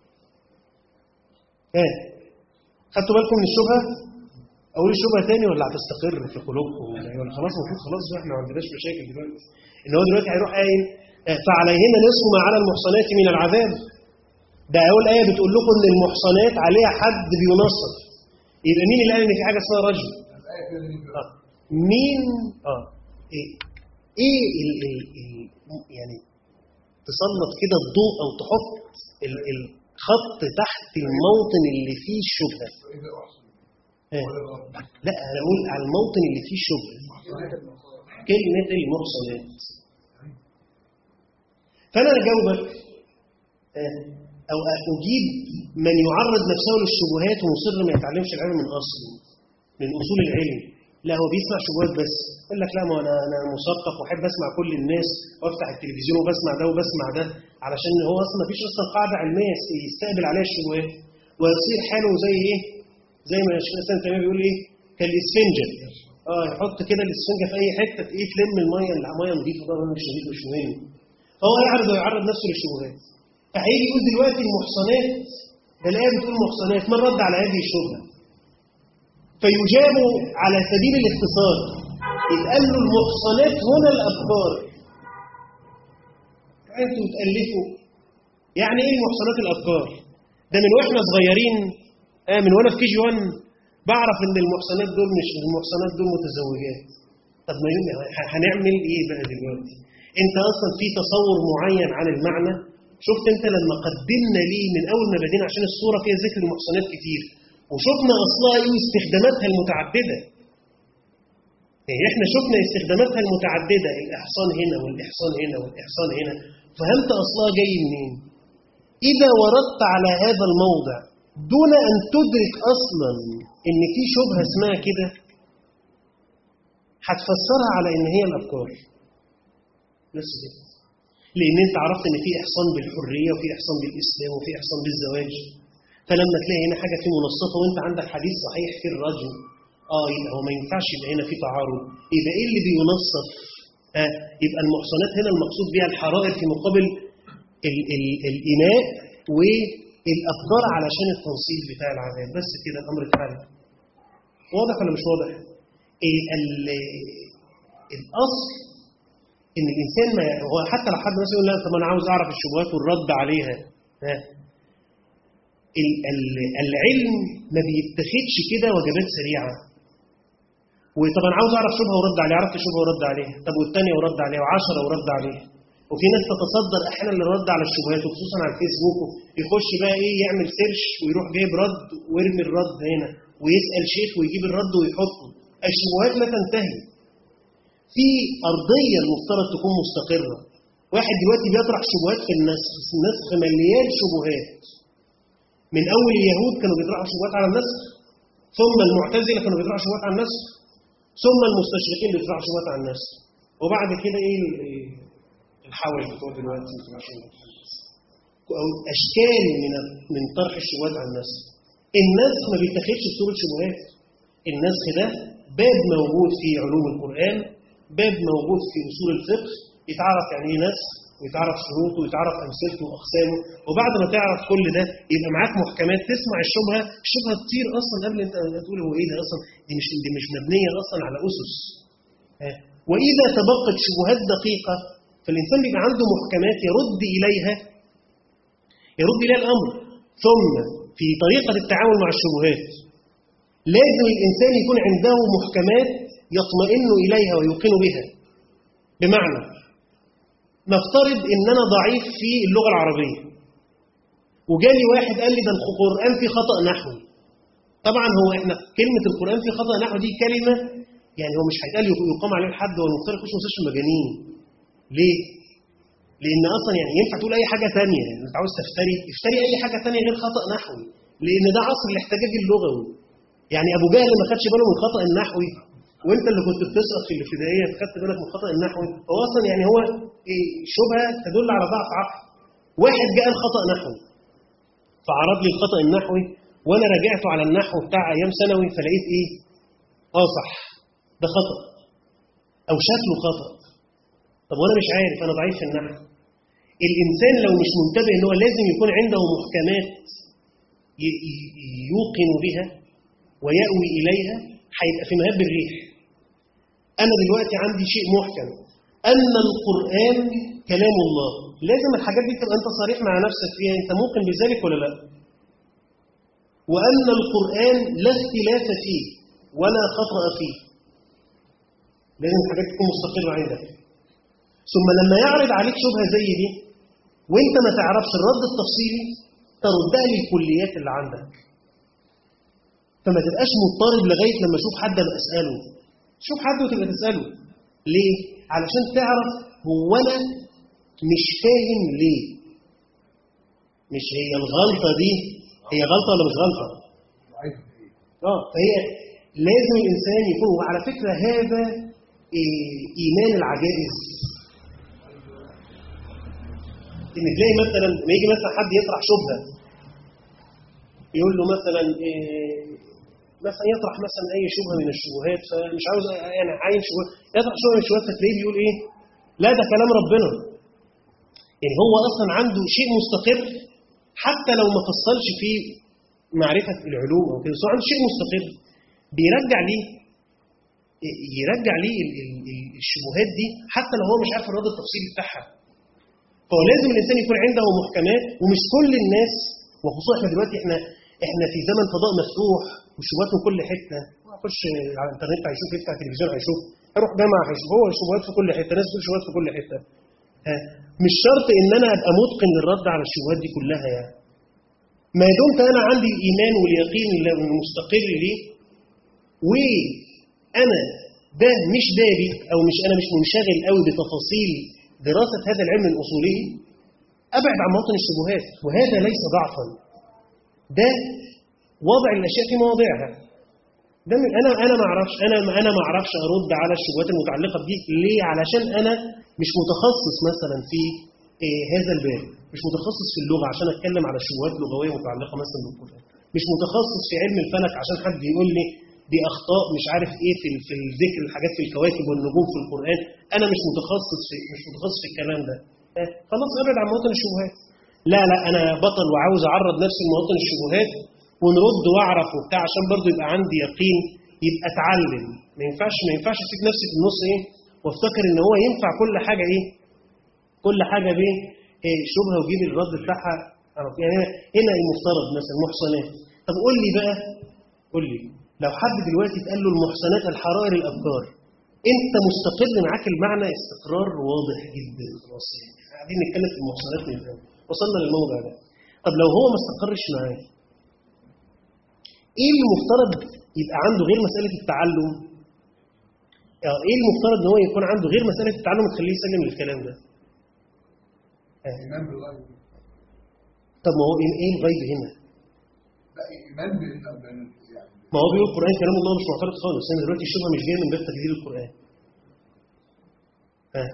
ها خدتوا بالكم من الشبهة؟ أقول الشبهة تاني ولا هتستقر في قلوبكم ولا إيه؟ ولا خلاص المفروض خلاص بقى احنا ما عندناش مشاكل دلوقتي إن هو دلوقتي هيروح قايل آه، فعليهن نصف ما على المحصنات من العذاب ده أول آية بتقول لكم إن المحصنات عليها حد بينصف يبقى مين اللي قال إن في حاجة اسمها رجم؟ الآية كده دي آه. مين اه ايه ايه ال ال ال يعني تسلط كده الضوء او تحط ال الخط تحت الموطن اللي فيه الشبهه فإذا أحسن آه. ولا غلط لا انا اقول على الموطن اللي فيه الشبهه كلمه المحصنات فانا اجاوبك آه، او اجيب من يعرض نفسه للشبهات ومصر ما يتعلمش العلم من اصله من اصول العلم لا هو بيسمع شبهات بس يقول لك لا ما انا انا مثقف واحب اسمع كل الناس وافتح التلفزيون وبسمع ده وبسمع ده علشان هو اصلا ما فيش اصلا قاعده علميه يست- يستقبل عليها الشبهات ويصير حاله زي ايه؟ زي ما الشيخ الاسلام تيميه بيقول ايه؟ كالاسفنجه اه يحط كده الاسفنجه في اي حته ايه تلم الميه اللي ميه نظيفه ده مش نظيف مش مهم فهو يعرض ويعرض نفسه للشبهات فهيجي يقول دلوقتي المحصنات ده الايه بتقول محصنات من رد على هذه الشبهه فيجاب على سبيل الاختصار يتقال له المحصنات هنا الابكار انتوا تالفوا يعني ايه المحصنات الابكار ده من واحنا صغيرين آه من وانا في كي جي 1 بعرف ان المحصنات دول مش المحصنات دول متزوجات طب ما يوم هنعمل ايه بقى دلوقتي انت اصلا في تصور معين عن المعنى شفت انت لما قدمنا ليه من اول ما بدينا عشان الصوره فيها ذكر المحصنات كتير وشفنا اصلها ايه واستخداماتها المتعدده يعني احنا شفنا استخداماتها المتعدده الاحصان هنا والاحصان هنا والاحصان هنا فهمت اصلها جاي منين اذا وردت على هذا الموضع دون ان تدرك اصلا ان في شبهه اسمها كده هتفسرها على ان هي الافكار بس كده لان انت عرفت ان في احصان بالحريه وفي احصان بالاسلام وفي احصان بالزواج فلما تلاقي هنا حاجه في منصفه وانت عندك حديث صحيح في الرجل اه يبقى هو ما ينفعش يبقى هنا في تعارض يبقى ايه اللي بينصف آه يبقى المحصنات هنا المقصود بها الحرائر في مقابل ال ال الاناء والافكار علشان التنصيب بتاع العذاب بس كده الامر اتحل واضح ولا مش واضح؟ ال ال الاصل ان الانسان ما هو حتى لو حد مثلا يقول لا طب انا عاوز اعرف الشبهات والرد عليها ها العلم ما بيتخذش كده وجبات سريعه وطب انا عاوز اعرف شبهه ورد عليها عرفت شبهه ورد عليها طب والثانيه ورد عليها وعشرة ورد عليها وفي ناس تتصدر احيانا للرد على الشبهات وخصوصا على الفيسبوك يخش بقى ايه يعمل سيرش ويروح جايب رد ويرمي الرد هنا ويسال شيخ ويجيب الرد ويحطه الشبهات لا تنتهي في ارضيه المفترض تكون مستقره واحد دلوقتي بيطرح شبهات في النسخ النسخ مليان شبهات من اول اليهود كانوا بيطرحوا شبهات على النسخ ثم المعتزله كانوا بيطرحوا شبهات على النسخ ثم المستشرقين بيطرحوا شبهات على النسخ وبعد كده ايه الحوش بتوع دلوقتي او اشكال من من طرح الشبهات على النسخ النسخ ما بيتاخدش بصوره شبهات النسخ ده باب موجود في علوم القران باب موجود في اصول الفقه يتعرف يعني ايه نسخ ويتعرف شروطه ويتعرف امثلته واقسامه وبعد ما تعرف كل ده يبقى معاك محكمات تسمع الشبهه الشبهه تطير اصلا قبل انت تقول هو ايه ده اصلا دي مش دي مش مبنيه اصلا على اسس واذا تبقت شبهات دقيقه فالانسان بيبقى عنده محكمات يرد اليها يرد اليها الامر ثم في طريقه التعامل مع الشبهات لازم الانسان يكون عنده محكمات يطمئن اليها ويوقن بها بمعنى نفترض ان انا ضعيف في اللغه العربيه وجالي واحد قال لي ده القران فيه خطا نحوي طبعا هو احنا كلمه القران فيه خطا نحوي دي كلمه يعني هو مش هيتقال يقام عليه الحد هو المفترض يخش مستشفى المجانين ليه؟ لان اصلا يعني ينفع تقول اي حاجه ثانيه يعني انت عاوز تفتري افتري اي حاجه ثانيه غير خطا نحوي لان ده عصر الاحتجاج اللغوي يعني ابو جهل ما خدش باله من الخطا النحوي وانت اللي كنت بتسقط في الابتدائيه خدت بالك من الخطا النحوي هو اصلا يعني هو إيه شبهه تدل على ضعف عقل واحد جاء الخطا نحوي فعرض لي الخطا النحوي وانا راجعته على النحو بتاع ايام ثانوي فلقيت ايه اه صح ده خطا او شكله خطا طب وانا مش عارف انا ضعيف في النحو الانسان لو مش منتبه ان هو لازم يكون عنده محكمات يوقن بها ويأوي اليها هيبقى في مهب الريح انا دلوقتي عندي شيء محكم ان القران كلام الله لازم الحاجات دي تبقى انت صريح مع نفسك فيها انت ممكن بذلك ولا لا وان القران لا اختلاف فيه ولا خطا فيه لازم الحاجات تكون مستقره عندك ثم لما يعرض عليك شبهه زي دي وانت ما تعرفش الرد التفصيلي تردها للكليات اللي عندك فما تبقاش مضطرب لغايه لما اشوف حد ابقى اساله شوف حد وتبقى تساله ليه علشان تعرف هو انا مش فاهم ليه مش هي الغلطه دي هي غلطه ولا مش غلطه اه فهي لازم الانسان يكون وعلى فكره هذا إيه ايمان العجائز ان تلاقي مثلا لما يجي مثلا حد يطرح شبهه يقول له مثلا إيه مثلا يطرح مثلا اي شبهه من الشبهات فمش عاوز يعني عاين شبهه يطرح شبهه من الشبهات فتلاقيه بيقول ايه؟ لا ده كلام ربنا. يعني هو اصلا عنده شيء مستقر حتى لو ما فصلش في معرفه العلوم او كده بس هو عنده شيء مستقر بيرجع ليه يرجع ليه الشبهات دي حتى لو هو مش عارف الرد التفصيلي بتاعها. فهو لازم الانسان يكون عنده محكمات ومش كل الناس وخصوصا احنا دلوقتي احنا احنا في زمن فضاء مفتوح والشبهات من كل حته يخش على الانترنت هيشوف يفتح التلفزيون هيشوف اروح جامعه هيشوف هو الشبهات في كل حته ناس بتقول شبهات في كل حته ها مش شرط ان انا ابقى متقن للرد على الشبهات دي كلها يعني ما دمت انا عندي الايمان واليقين المستقر ليه وانا ده مش بابي او مش انا مش منشغل قوي بتفاصيل دراسه هذا العلم من اصوله ابعد عن مواطن الشبهات وهذا ليس ضعفا ده وضع الاشياء في مواضعها ده من انا انا ما اعرفش انا انا ما اعرفش ارد على الشبهات المتعلقه بدي ليه علشان انا مش متخصص مثلا في إيه هذا الباب مش متخصص في اللغه عشان اتكلم على شبهات لغويه متعلقه مثلا بالقران مش متخصص في علم الفلك عشان حد يقول لي دي اخطاء مش عارف ايه في في الذكر الحاجات في الكواكب والنجوم في القران انا مش متخصص في مش متخصص في الكلام ده آه، خلاص ابعد عن مواطن الشبهات لا لا انا بطل وعاوز اعرض نفسي لمواطن الشبهات ونرد واعرف وبتاع عشان برضه يبقى عندي يقين يبقى اتعلم ما ينفعش ما ينفعش اسيب نفسي في النص ايه وافتكر ان هو ينفع كل حاجه ايه كل حاجه بايه إيه شبهه وجيب الرد بتاعها أعرف. يعني هنا المفترض مثلا محصنات طب قول لي بقى قول لي لو حد دلوقتي اتقال له المحصنات الحرائر الابكار انت مستقر معاك المعنى استقرار واضح جدا خلاص يعني قاعدين نتكلم في المحصنات من الأول. وصلنا للموضع ده طب لو هو ما استقرش معاك ايه المفترض يبقى عنده غير مساله التعلم آه، ايه المفترض ان هو يكون عنده غير مساله التعلم تخليه يسلم للكلام ده ايمان بالغيب طب ما هو ايه إيه الغيب هنا لا ايمان بال بال- يعني ما هو بيقول القران كلام الله مش معترض خالص انا دلوقتي الشبهه مش جايه من باب تجديد القران ها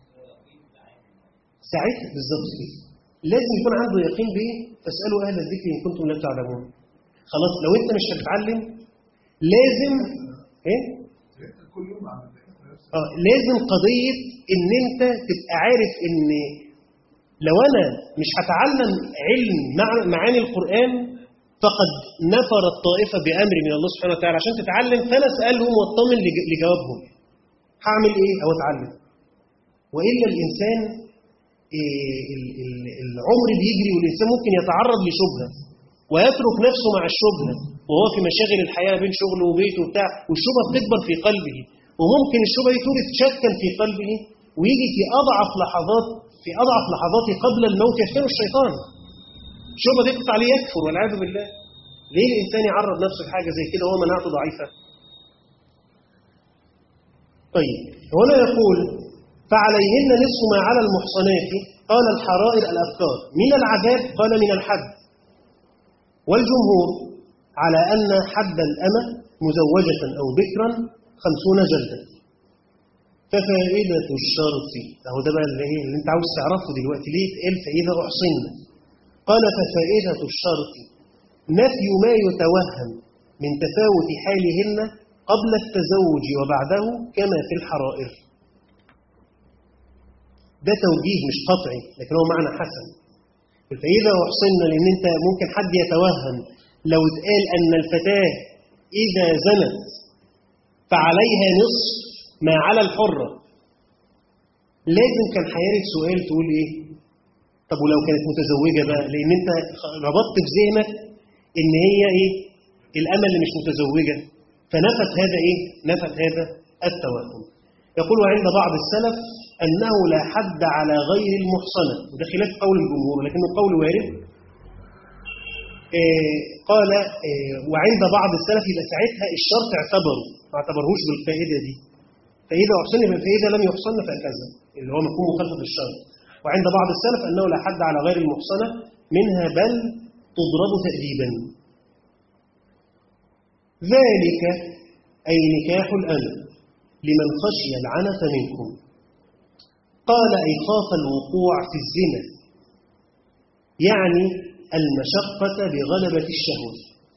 ساعتها بالظبط كده لازم يكون عنده يقين بايه فاسالوا اهل الذكر ان كنتم لا تعلمون خلاص لو انت مش هتتعلم لازم ايه انت كل يوم عم بتذاكر نفسك اه لازم قضيه ان انت تبقى عارف ان لو انا مش هتعلم علم مع- معاني القران فقد نفر الطائفه بامر من الله سبحانه وتعالى عشان تتعلم فانا اسالهم واطمن لج- لجوابهم هعمل ايه او اتعلم والا الانسان إيه، ال- ال- العمر بيجري والانسان ممكن يتعرض لشبهه ويترك نفسه مع الشبهه وهو في مشاغل الحياه بين شغله وبيته وبتاع والشبهه بتكبر في قلبه وممكن الشبهه تورث شكا في قلبه ويجي في اضعف لحظات في اضعف لحظاته قبل الموت يفتنه الشيطان الشبهه تقطع عليه يكفر والعياذ بالله ليه الانسان يعرض نفسه لحاجه زي كده وهو مناعته ضعيفه طيب هنا يقول فعليهن نصف ما على المحصنات قال الحرائر الأفكار من العذاب قال من الحد والجمهور على أن حد الأمة مزوجة أو بكرا خمسون جلدة ففائدة الشرط أهو ده بقى اللي, إيه اللي أنت عاوز تعرفه دلوقتي ليه اتقال فإذا أحصنا قال ففائدة الشرط نفي ما يتوهم من تفاوت حالهن قبل التزوج وبعده كما في الحرائر ده توجيه مش قطعي لكن هو معنى حسن فإذا أحصنا لأن أنت ممكن حد يتوهم لو اتقال أن الفتاة إذا زنت فعليها نصف ما على الحرة لازم كان هيرد سؤال تقول إيه طب ولو كانت متزوجة بقى لأن أنت ربطت في ذهنك إن هي إيه الأمل اللي مش متزوجة فنفت هذا إيه نفت هذا التوهم يقول عند بعض السلف أنه لا حد على غير المحصنة وده خلاف قول الجمهور لكنه قول وارد إيه قال إيه وعند بعض السلف يبقى ساعتها الشرط اعتبروا ما اعتبرهوش بالفائدة دي فإذا أحصن بالفائدة لم يحصن فكذا اللي هو مفهوم مخالفة للشرط وعند بعض السلف أنه لا حد على غير المحصنة منها بل تضرب تأديبا ذلك أي نكاح الأمل لمن خشي العنة منكم قال أي خاف الوقوع في الزنا يعني المشقة بغلبة الشهوة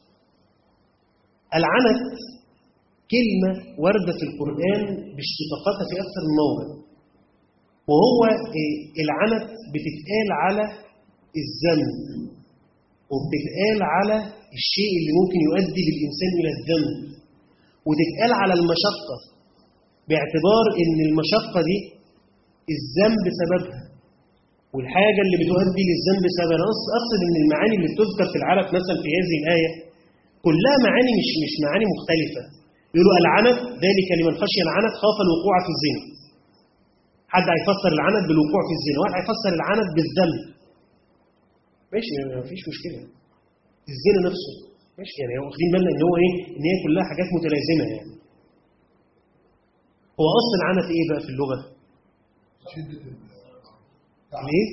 العنت كلمة وردة في القرآن باشتقاقاتها في أكثر من موضع وهو العنت بتتقال على الذنب وبتتقال على الشيء اللي ممكن يؤدي بالإنسان إلى الذنب وتتقال على المشقة باعتبار ان المشقة دي الذنب سببها والحاجة اللي بتؤدي للذنب سببها أنا أقصد ان المعاني اللي بتذكر في العرب مثلا في هذه الآية كلها معاني مش مش معاني مختلفة يقولوا العنت ذلك لمن خشي العنت خاف الوقوع في الزنا حد هيفسر العنت بالوقوع في الزنا واحد هيفسر العنت بالذنب ماشي ما فيش مشكله الزنا نفسه ماشي يعني واخدين بالنا ان هو ايه ان هي كلها حاجات متلازمه يعني هو اصل العنت ايه بقى في اللغه شدة ال- ليه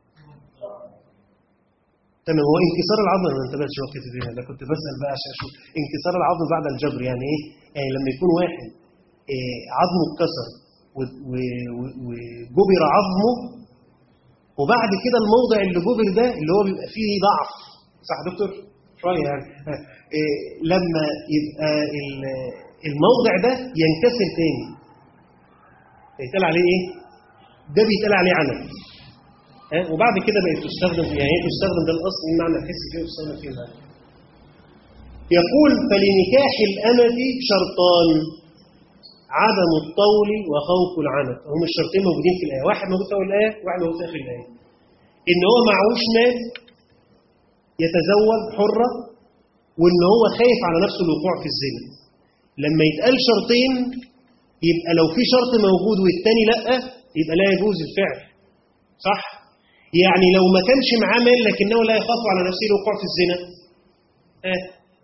تمام هو انكسار العظم انا ما انتبهتش وقت الدنيا ده كنت بسال بقى عشان اشوف انكسار العظم بعد الجبر يعني ايه؟ يعني لما يكون واحد إيه عظمه اتكسر و- و- و- وجبر عظمه وبعد كده الموضع اللي جبر ده اللي هو بيبقى فيه ضعف صح يا دكتور؟ شويه يعني إيه لما يبقى ال- الموضع ده ينكسر تاني يتقال عليه ايه؟ ده بيتقال عليه عنف ها؟ وبعد كده بقت تستخدم يعني هي تستخدم ده الاصل من معنى الحس فيه وتستخدم فيه المعنى يقول فلنكاح الأمة شرطان عدم الطول وخوف العنت هم الشرطين موجودين في الآية واحد موجود في أول الآية واحد موجود في آخر الآية إن هو معهوش مال يتزوج حرة وإن هو خايف على نفسه الوقوع في الزنا لما يتقال شرطين يبقى لو في شرط موجود والتاني لأ يبقى لا يجوز الفعل صح؟ يعني لو ما كانش معاه مال لكنه لا يخاف على نفسه الوقوع في الزنا آه.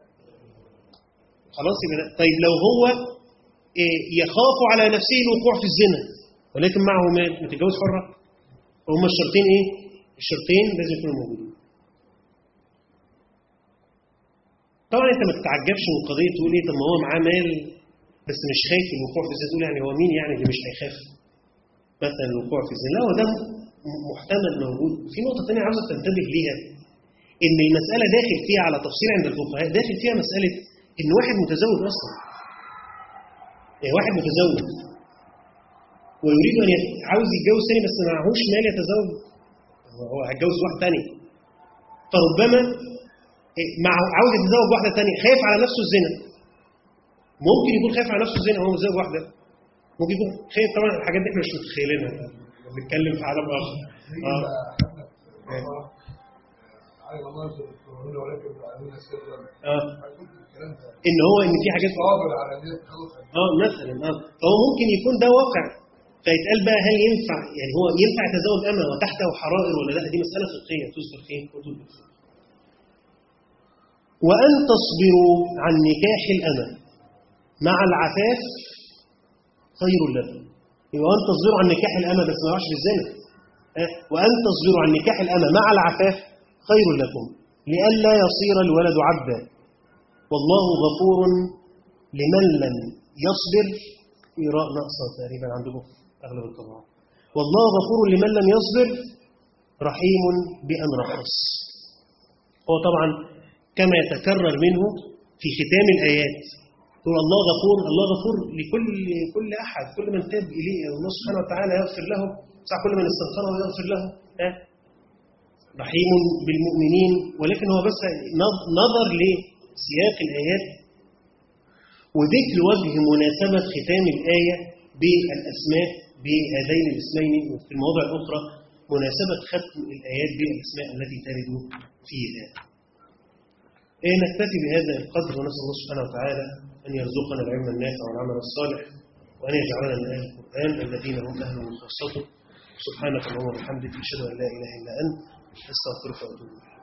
خلاص يبقى لا. طيب لو هو إيه يخاف على نفسه الوقوع في الزنا ولكن معه مال متجوز حرة هما الشرطين ايه؟ الشرطين لازم يكونوا موجودين طبعا انت ما تتعجبش من قضيه تقول ايه طب ما هو معاه مال بس مش خايف من الوقوع في الزنا تقول يعني هو مين يعني اللي مش هيخاف مثلا الوقوع في الزنا لا هو ده م- محتمل موجود في نقطه ثانيه عاوزك تنتبه ليها ان المساله داخل فيها على تفصيل عند الفقهاء داخل فيها مساله ان واحد متزوج اصلا يعني واحد متزوج ويريد ان يت- عاوز يتجوز ثاني بس ما معهوش مال يتزوج هو- هو هيتجوز واحد ثاني فربما إيه، مع عاوز يتزوج واحده ثانيه خايف على نفسه الزنا ممكن يكون خايف على نفسه الزنا وهو متزوج واحده ممكن يكون خايف طبعا الحاجات دي احنا مش متخيلينها بنتكلم في عالم اخر زي اه ما حدنا على مناظر الكورونا ولكن علينا سرا اه هتقول الكلام ده ان هو ان في حاجات صابر على ان هي تخلص عن اه مثلا اه فهو ممكن يكون ده واقع فيتقال بقى هل ينفع يعني هو ينفع يتزوج أمة وتحته حرائر ولا لا دي مسألة فقهية تذكر في كتب الفقه وأن تصبروا عن نكاح الأمة مع العفاف خير لكم يبقى وأن تصبروا عن نكاح الأمة بس ما يقعش في الزنا آه، وأن تصبروا عن نكاح الأمة مع العفاف خير لكم لئلا يصير الولد عبدا والله غفور لمن لم يصبر في راء ناقصة تقريبا عندكم في أغلب القراءات والله غفور لمن لم يصبر رحيم بأن رخص هو طبعا كما يتكرر منه في ختام الآيات يقول الله غفور الله غفور لكل كل أحد كل من تاب إليه الله سبحانه وتعالى يغفر له صح كل من استغفره يغفر له ها؟ رحيم بالمؤمنين ولكن هو بس نظ- نظر لسياق الآيات وذكر وجه مناسبة ختام الآية بالأسماء بهذين الاسمين وفي المواضع الأخرى مناسبة ختم الآيات بالأسماء التي ترد فيها إيه نكتفي بهذا القدر ونسأل الله سبحانه وتعالى أن يرزقنا العلم النافع والعمل الصالح وأن يجعلنا من أهل القرآن الذين هم أهل من خاصته سبحانك اللهم وبحمدك أشهد أن لا إله إلا أنت أستغفرك وأتوب إليك